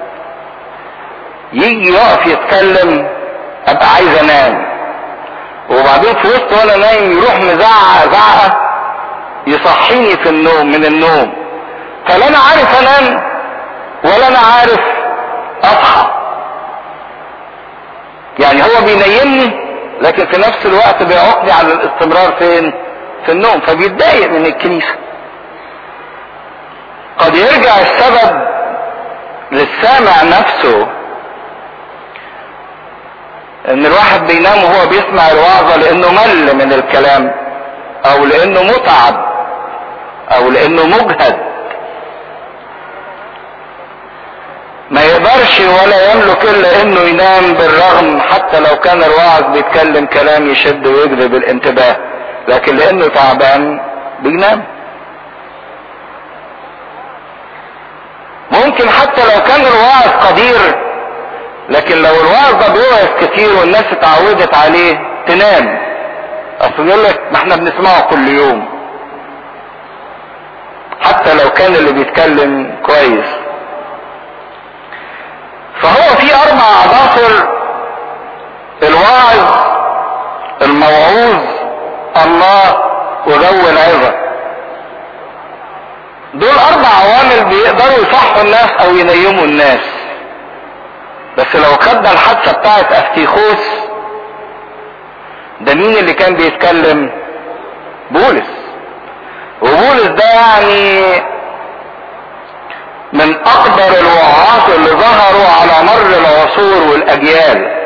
يجي يقف يتكلم ابقى عايز انام وبعدين في وسط وانا نايم يروح مزعق زعقه يصحيني في النوم من النوم فلا انا عارف انام ولا انا عارف اصحى يعني هو بينيمني لكن في نفس الوقت بيعوقني على الاستمرار فين في النوم فبيتضايق من الكنيسه قد يرجع السبب للسامع نفسه ان الواحد بينام وهو بيسمع الوعظة لانه مل من الكلام او لانه متعب او لانه مجهد ما يقدرش ولا يملك الا انه ينام بالرغم حتى لو كان الواعظ بيتكلم كلام يشد ويجذب الانتباه لكن لانه تعبان بينام ممكن حتى لو كان الواعظ قدير لكن لو الواعظ ده بيوعظ كتير والناس اتعودت عليه تنام اصل يقول لك ما احنا بنسمعه كل يوم حتى لو كان اللي بيتكلم كويس فهو في اربع عناصر الواعظ الموعوظ الله وجو العظه دول اربع عوامل بيقدروا يصحوا الناس او ينيموا الناس بس لو خدنا الحادثه بتاعت افتيخوس ده مين اللي كان بيتكلم بولس وبولس ده يعني من اقدر الوعاظ اللي ظهروا على مر العصور والاجيال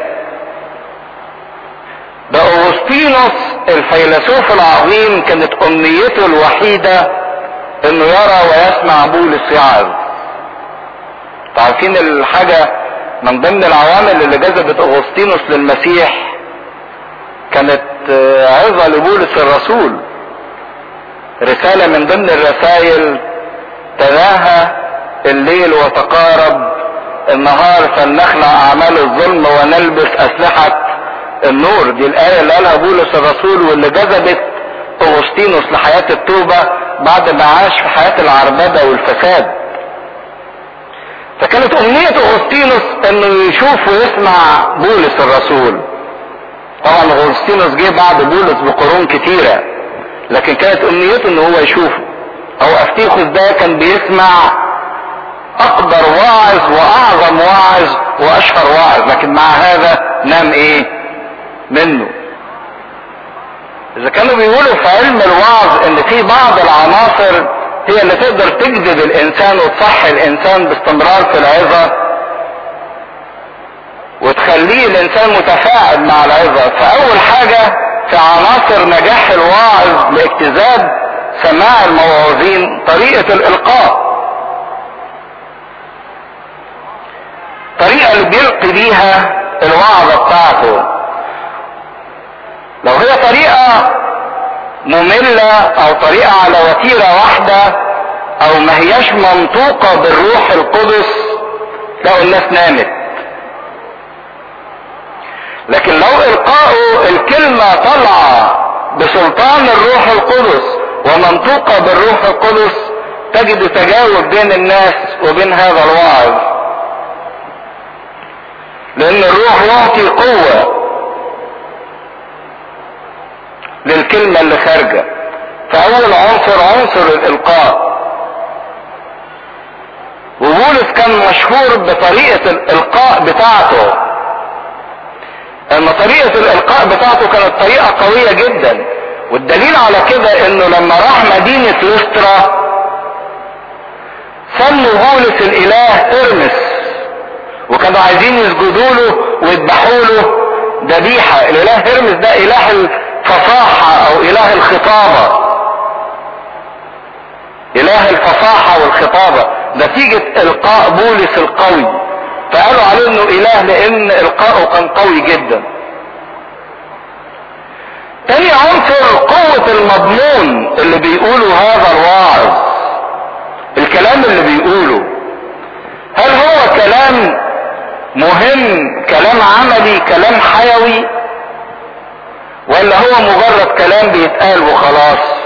ده اغسطينوس الفيلسوف العظيم كانت امنيته الوحيده انه يرى ويسمع بولس يعظ عارفين الحاجه من ضمن العوامل اللي جذبت اغسطينوس للمسيح كانت عظة لبولس الرسول رسالة من ضمن الرسائل تناهى الليل وتقارب النهار فلنخلع اعمال الظلم ونلبس اسلحة النور دي الاية اللي قالها بولس الرسول واللي جذبت اغسطينوس لحياة التوبة بعد ما عاش في حياة العربدة والفساد فكانت امنية اغسطينوس انه يشوف ويسمع بولس الرسول طبعا اغسطينوس جه بعد بولس بقرون كتيرة لكن كانت امنيته ان هو يشوفه او افتيخوس ده كان بيسمع اقدر واعظ واعظم واعظ واشهر واعظ لكن مع هذا نام ايه منه اذا كانوا بيقولوا في علم الوعظ ان في بعض العناصر هي اللي تقدر تجذب الانسان وتصحي الانسان باستمرار في العظة وتخليه الانسان متفاعل مع العظة فاول حاجة في عناصر نجاح الواعظ لاجتذاب سماع الموعظين طريقة الالقاء الطريقة اللي بيلقي بيها الوعظة بتاعته لو هي طريقة مملة او طريقة على وتيرة واحدة او ما هياش منطوقة بالروح القدس لو الناس نامت لكن لو القاؤه الكلمة طالعة بسلطان الروح القدس ومنطوقة بالروح القدس تجد تجاوب بين الناس وبين هذا الواعظ لان الروح يعطي قوة للكلمة اللي خارجة فاول عنصر عنصر الالقاء وبولس كان مشهور بطريقة الالقاء بتاعته ان طريقة الالقاء بتاعته كانت طريقة قوية جدا والدليل على كده انه لما راح مدينة لسترا سموا بولس الاله ارمس وكانوا عايزين يسجدوا له ويذبحوا له ذبيحة الاله ارمس ده اله الفصاحة او اله الخطابة اله الفصاحة والخطابة نتيجة القاء بولس القوي فقالوا عليه انه اله لان القاؤه كان قوي جدا تاني عنصر قوة المضمون اللي بيقوله هذا الواعظ الكلام اللي بيقوله هل هو كلام مهم كلام عملي كلام حيوي ولا هو مجرد كلام بيتقال وخلاص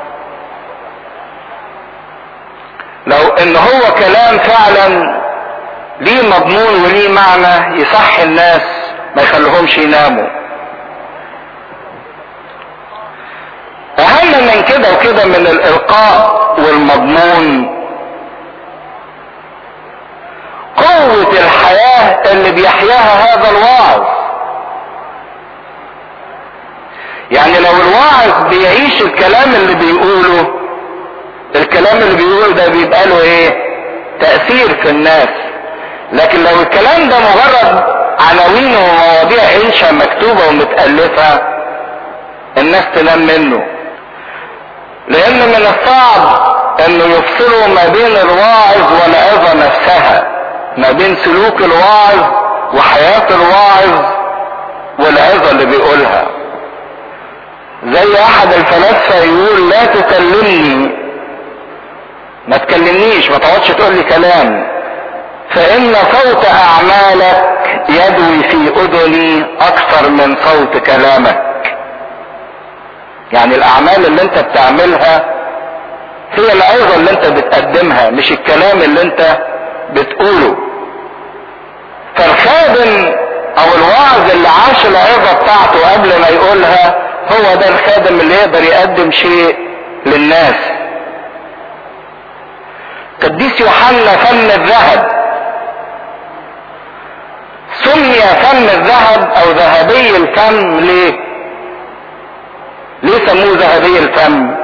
لو ان هو كلام فعلا ليه مضمون وليه معنى يصح الناس ما يخليهمش يناموا اهم من كده وكده من الالقاء والمضمون قوة الحياة اللي بيحياها هذا الواعظ يعني لو الواعظ بيعيش الكلام اللي بيقوله الكلام اللي بيقوله ده بيبقى له ايه تأثير في الناس لكن لو الكلام ده مجرد عناوين ومواضيع انشا مكتوبة ومتألفة الناس تنام منه لان من الصعب انه يفصلوا ما بين الواعظ والعظة نفسها ما بين سلوك الواعظ وحياة الواعظ والعظة اللي بيقولها زي احد الفلاسفة يقول لا تكلمني ما تكلمنيش ما تقعدش تقول لي كلام فان صوت اعمالك يدوي في اذني اكثر من صوت كلامك يعني الاعمال اللي انت بتعملها هي العظة اللي انت بتقدمها مش الكلام اللي انت بتقوله فالخادم او الواعظ اللي عاش العظة بتاعته قبل ما يقولها هو ده الخادم اللي يقدر يقدم شيء للناس قديس يوحنا فم الذهب سمي فم الذهب او ذهبي الفم ليه ليه سموه ذهبي الفم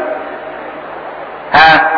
ها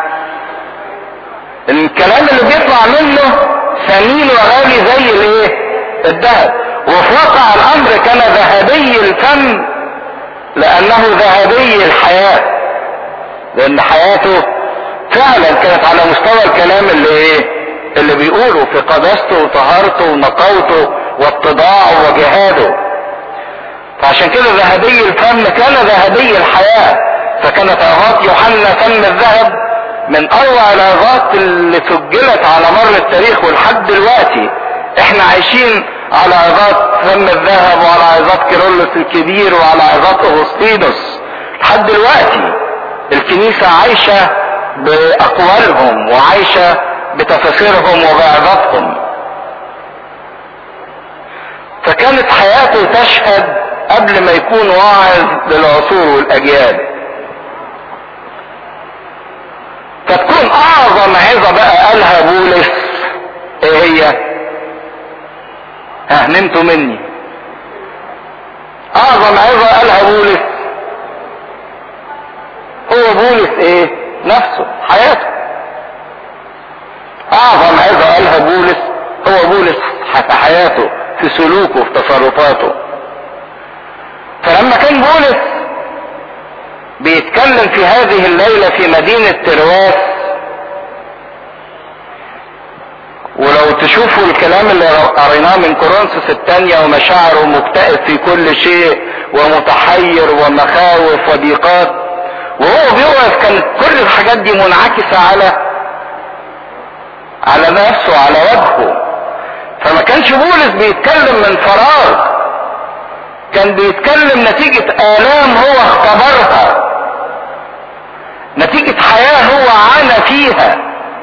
الكلام اللي بيطلع منه ثمين وغالي زي الايه الذهب وفي واقع الامر كان ذهبي الفم لانه ذهبي الحياة لان حياته فعلا كانت على مستوى الكلام اللي ايه اللي بيقوله في قداسته وطهارته ونقاوته واتضاعه وجهاده فعشان كده ذهبي الفم كان ذهبي الحياة فكانت عظات يوحنا فم الذهب من اروع العظات اللي سجلت على مر التاريخ ولحد دلوقتي احنا عايشين على عظات فم الذهب وعلى عظات كيرلس الكبير وعلى عظات اغسطينوس لحد دلوقتي الكنيسة عايشة باقوالهم وعايشة بتفاسيرهم وبعظاتهم فكانت حياته تشهد قبل ما يكون واعظ للعصور والاجيال فتكون اعظم عظة بقى قالها بولس ايه هي ها نمتوا مني اعظم عظة قالها بولس هو بولس ايه نفسه حياته اعظم عظة قالها بولس هو بولس في حياته في سلوكه في تصرفاته فلما كان بولس بيتكلم في هذه الليلة في مدينة ترواس ولو تشوفوا الكلام اللي قريناه من كورنثوس الثانية ومشاعره مكتئب في كل شيء ومتحير ومخاوف وضيقات وهو بيقف كانت كل الحاجات دي منعكسة على على نفسه على وجهه فما كانش بولس بيتكلم من فراغ كان بيتكلم نتيجة آلام هو اختبرها نتيجة حياة هو عانى فيها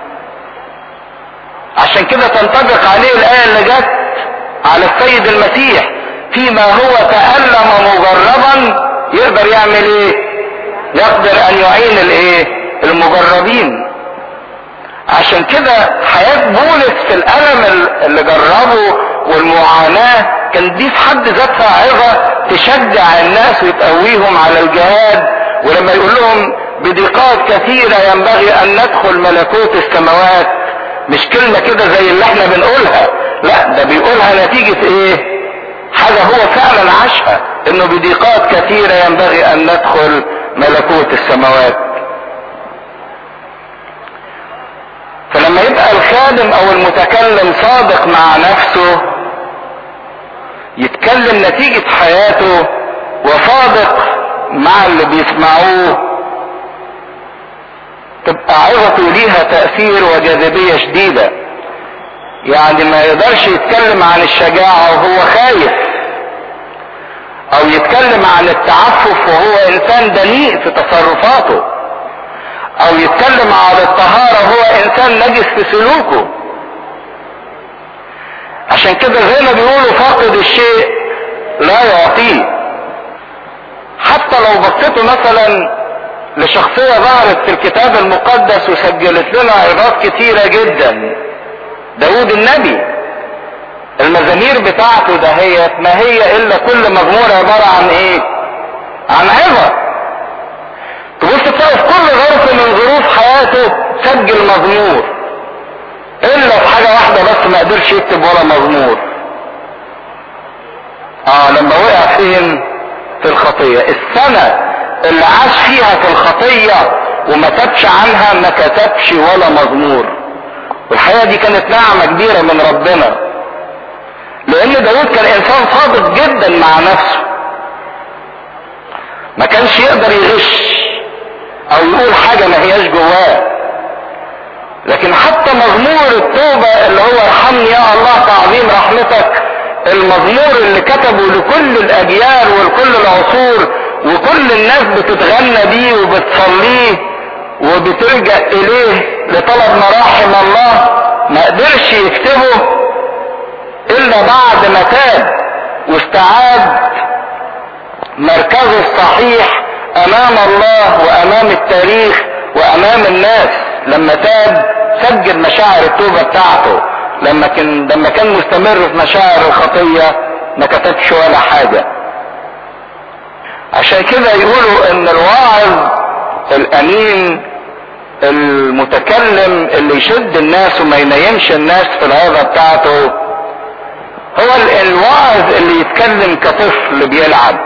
عشان كده تنطبق عليه الآية اللي جت على السيد المسيح فيما هو تألم مجربا يقدر يعمل ايه يقدر ان يعين الايه المجربين عشان كده حياة بولس في الألم اللي جربه والمعاناة كان دي في حد ذاتها عظة تشجع الناس وتقويهم على الجهاد ولما يقول لهم بضيقات كثيرة ينبغي ان ندخل ملكوت السماوات مش كلمة كده زي اللي احنا بنقولها لا ده بيقولها نتيجة ايه حاجة هو فعلا عاشها انه بضيقات كثيرة ينبغي ان ندخل ملكوت السماوات فلما يبقى الخادم او المتكلم صادق مع نفسه يتكلم نتيجة حياته وصادق مع اللي بيسمعوه تبقى عظته ليها تأثير وجاذبية شديدة يعني ما يقدرش يتكلم عن الشجاعة وهو خايف او يتكلم عن التعفف وهو انسان دنيء في تصرفاته او يتكلم عن الطهارة وهو انسان نجس في سلوكه عشان كده زي ما بيقولوا فاقد الشيء لا يعطيه حتى لو بصيتوا مثلا لشخصية ظهرت في الكتاب المقدس وسجلت لنا عظات كتيرة جدا داود النبي المزامير بتاعته دهيت ما هي الا كل مزمور عبارة عن ايه عن عظة تبص تلاقي في كل ظرف من ظروف حياته سجل مزمور الا في حاجة واحدة بس ما قدرش يكتب ولا مزمور اه لما وقع فين في الخطية السنة اللي عاش فيها في الخطية وما تبش عنها ما كتبش ولا مزمور والحقيقة دي كانت نعمة كبيرة من ربنا لان داود كان انسان صادق جدا مع نفسه ما كانش يقدر يغش او يقول حاجة ما هياش جواه لكن حتى مزمور التوبة اللي هو ارحمني يا الله تعظيم رحمتك المزمور اللي كتبه لكل الاجيال ولكل العصور وكل الناس بتتغنى بيه وبتصليه وبتلجأ اليه لطلب مراحم الله ما قدرش يكتبه الا بعد ما تاب واستعاد مركزه الصحيح امام الله وامام التاريخ وامام الناس لما تاب سجل مشاعر التوبة بتاعته لما كان لما كان مستمر في مشاعر الخطية ما كتبش ولا حاجة عشان كده يقولوا ان الواعظ الامين المتكلم اللي يشد الناس وما ينيمش الناس في العظة بتاعته هو الواعظ اللي يتكلم كطفل بيلعب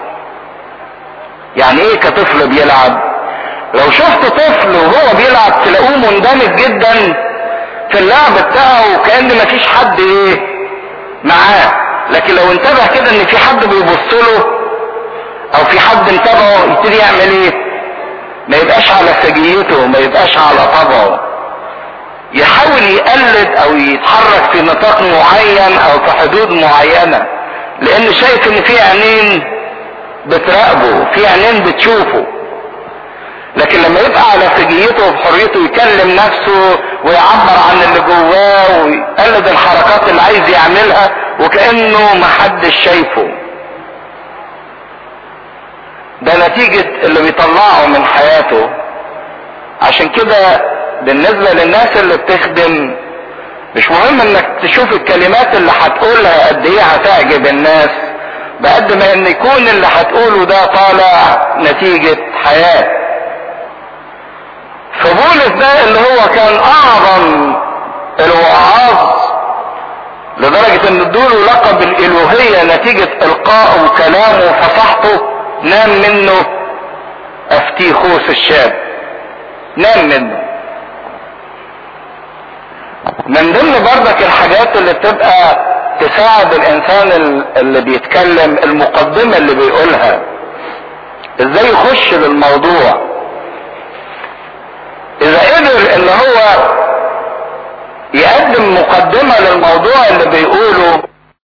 يعني ايه كطفل بيلعب لو شفت طفل وهو بيلعب تلاقوه مندمج جدا في اللعب بتاعه كأن مفيش حد ايه معاه لكن لو انتبه كده ان في حد بيبص له او في حد انتبهه يبتدي يعمل ايه ما يبقاش على سجيته ما يبقاش على طبعه يحاول يقلد او يتحرك في نطاق معين او في حدود معينة لان شايف ان في عينين بتراقبه في عينين بتشوفه لكن لما يبقى على سجيته وبحريته يكلم نفسه ويعبر عن اللي جواه ويقلد الحركات اللي عايز يعملها وكأنه محدش شايفه ده نتيجة اللي بيطلعه من حياته عشان كده بالنسبة للناس اللي بتخدم مش مهم انك تشوف الكلمات اللي هتقولها قد ايه هتعجب الناس بقد ما ان يكون اللي هتقوله ده طالع نتيجة حياة فبولس ده اللي هو كان اعظم الوعاظ لدرجة ان ادوله لقب الالوهية نتيجة القائه وكلامه وفصحته نام منه افتيخوس الشاب نام منه من ضمن بردك الحاجات اللي بتبقى تساعد الانسان اللي بيتكلم المقدمة اللي بيقولها ازاي يخش للموضوع اذا قدر ان هو يقدم مقدمة للموضوع اللي بيقوله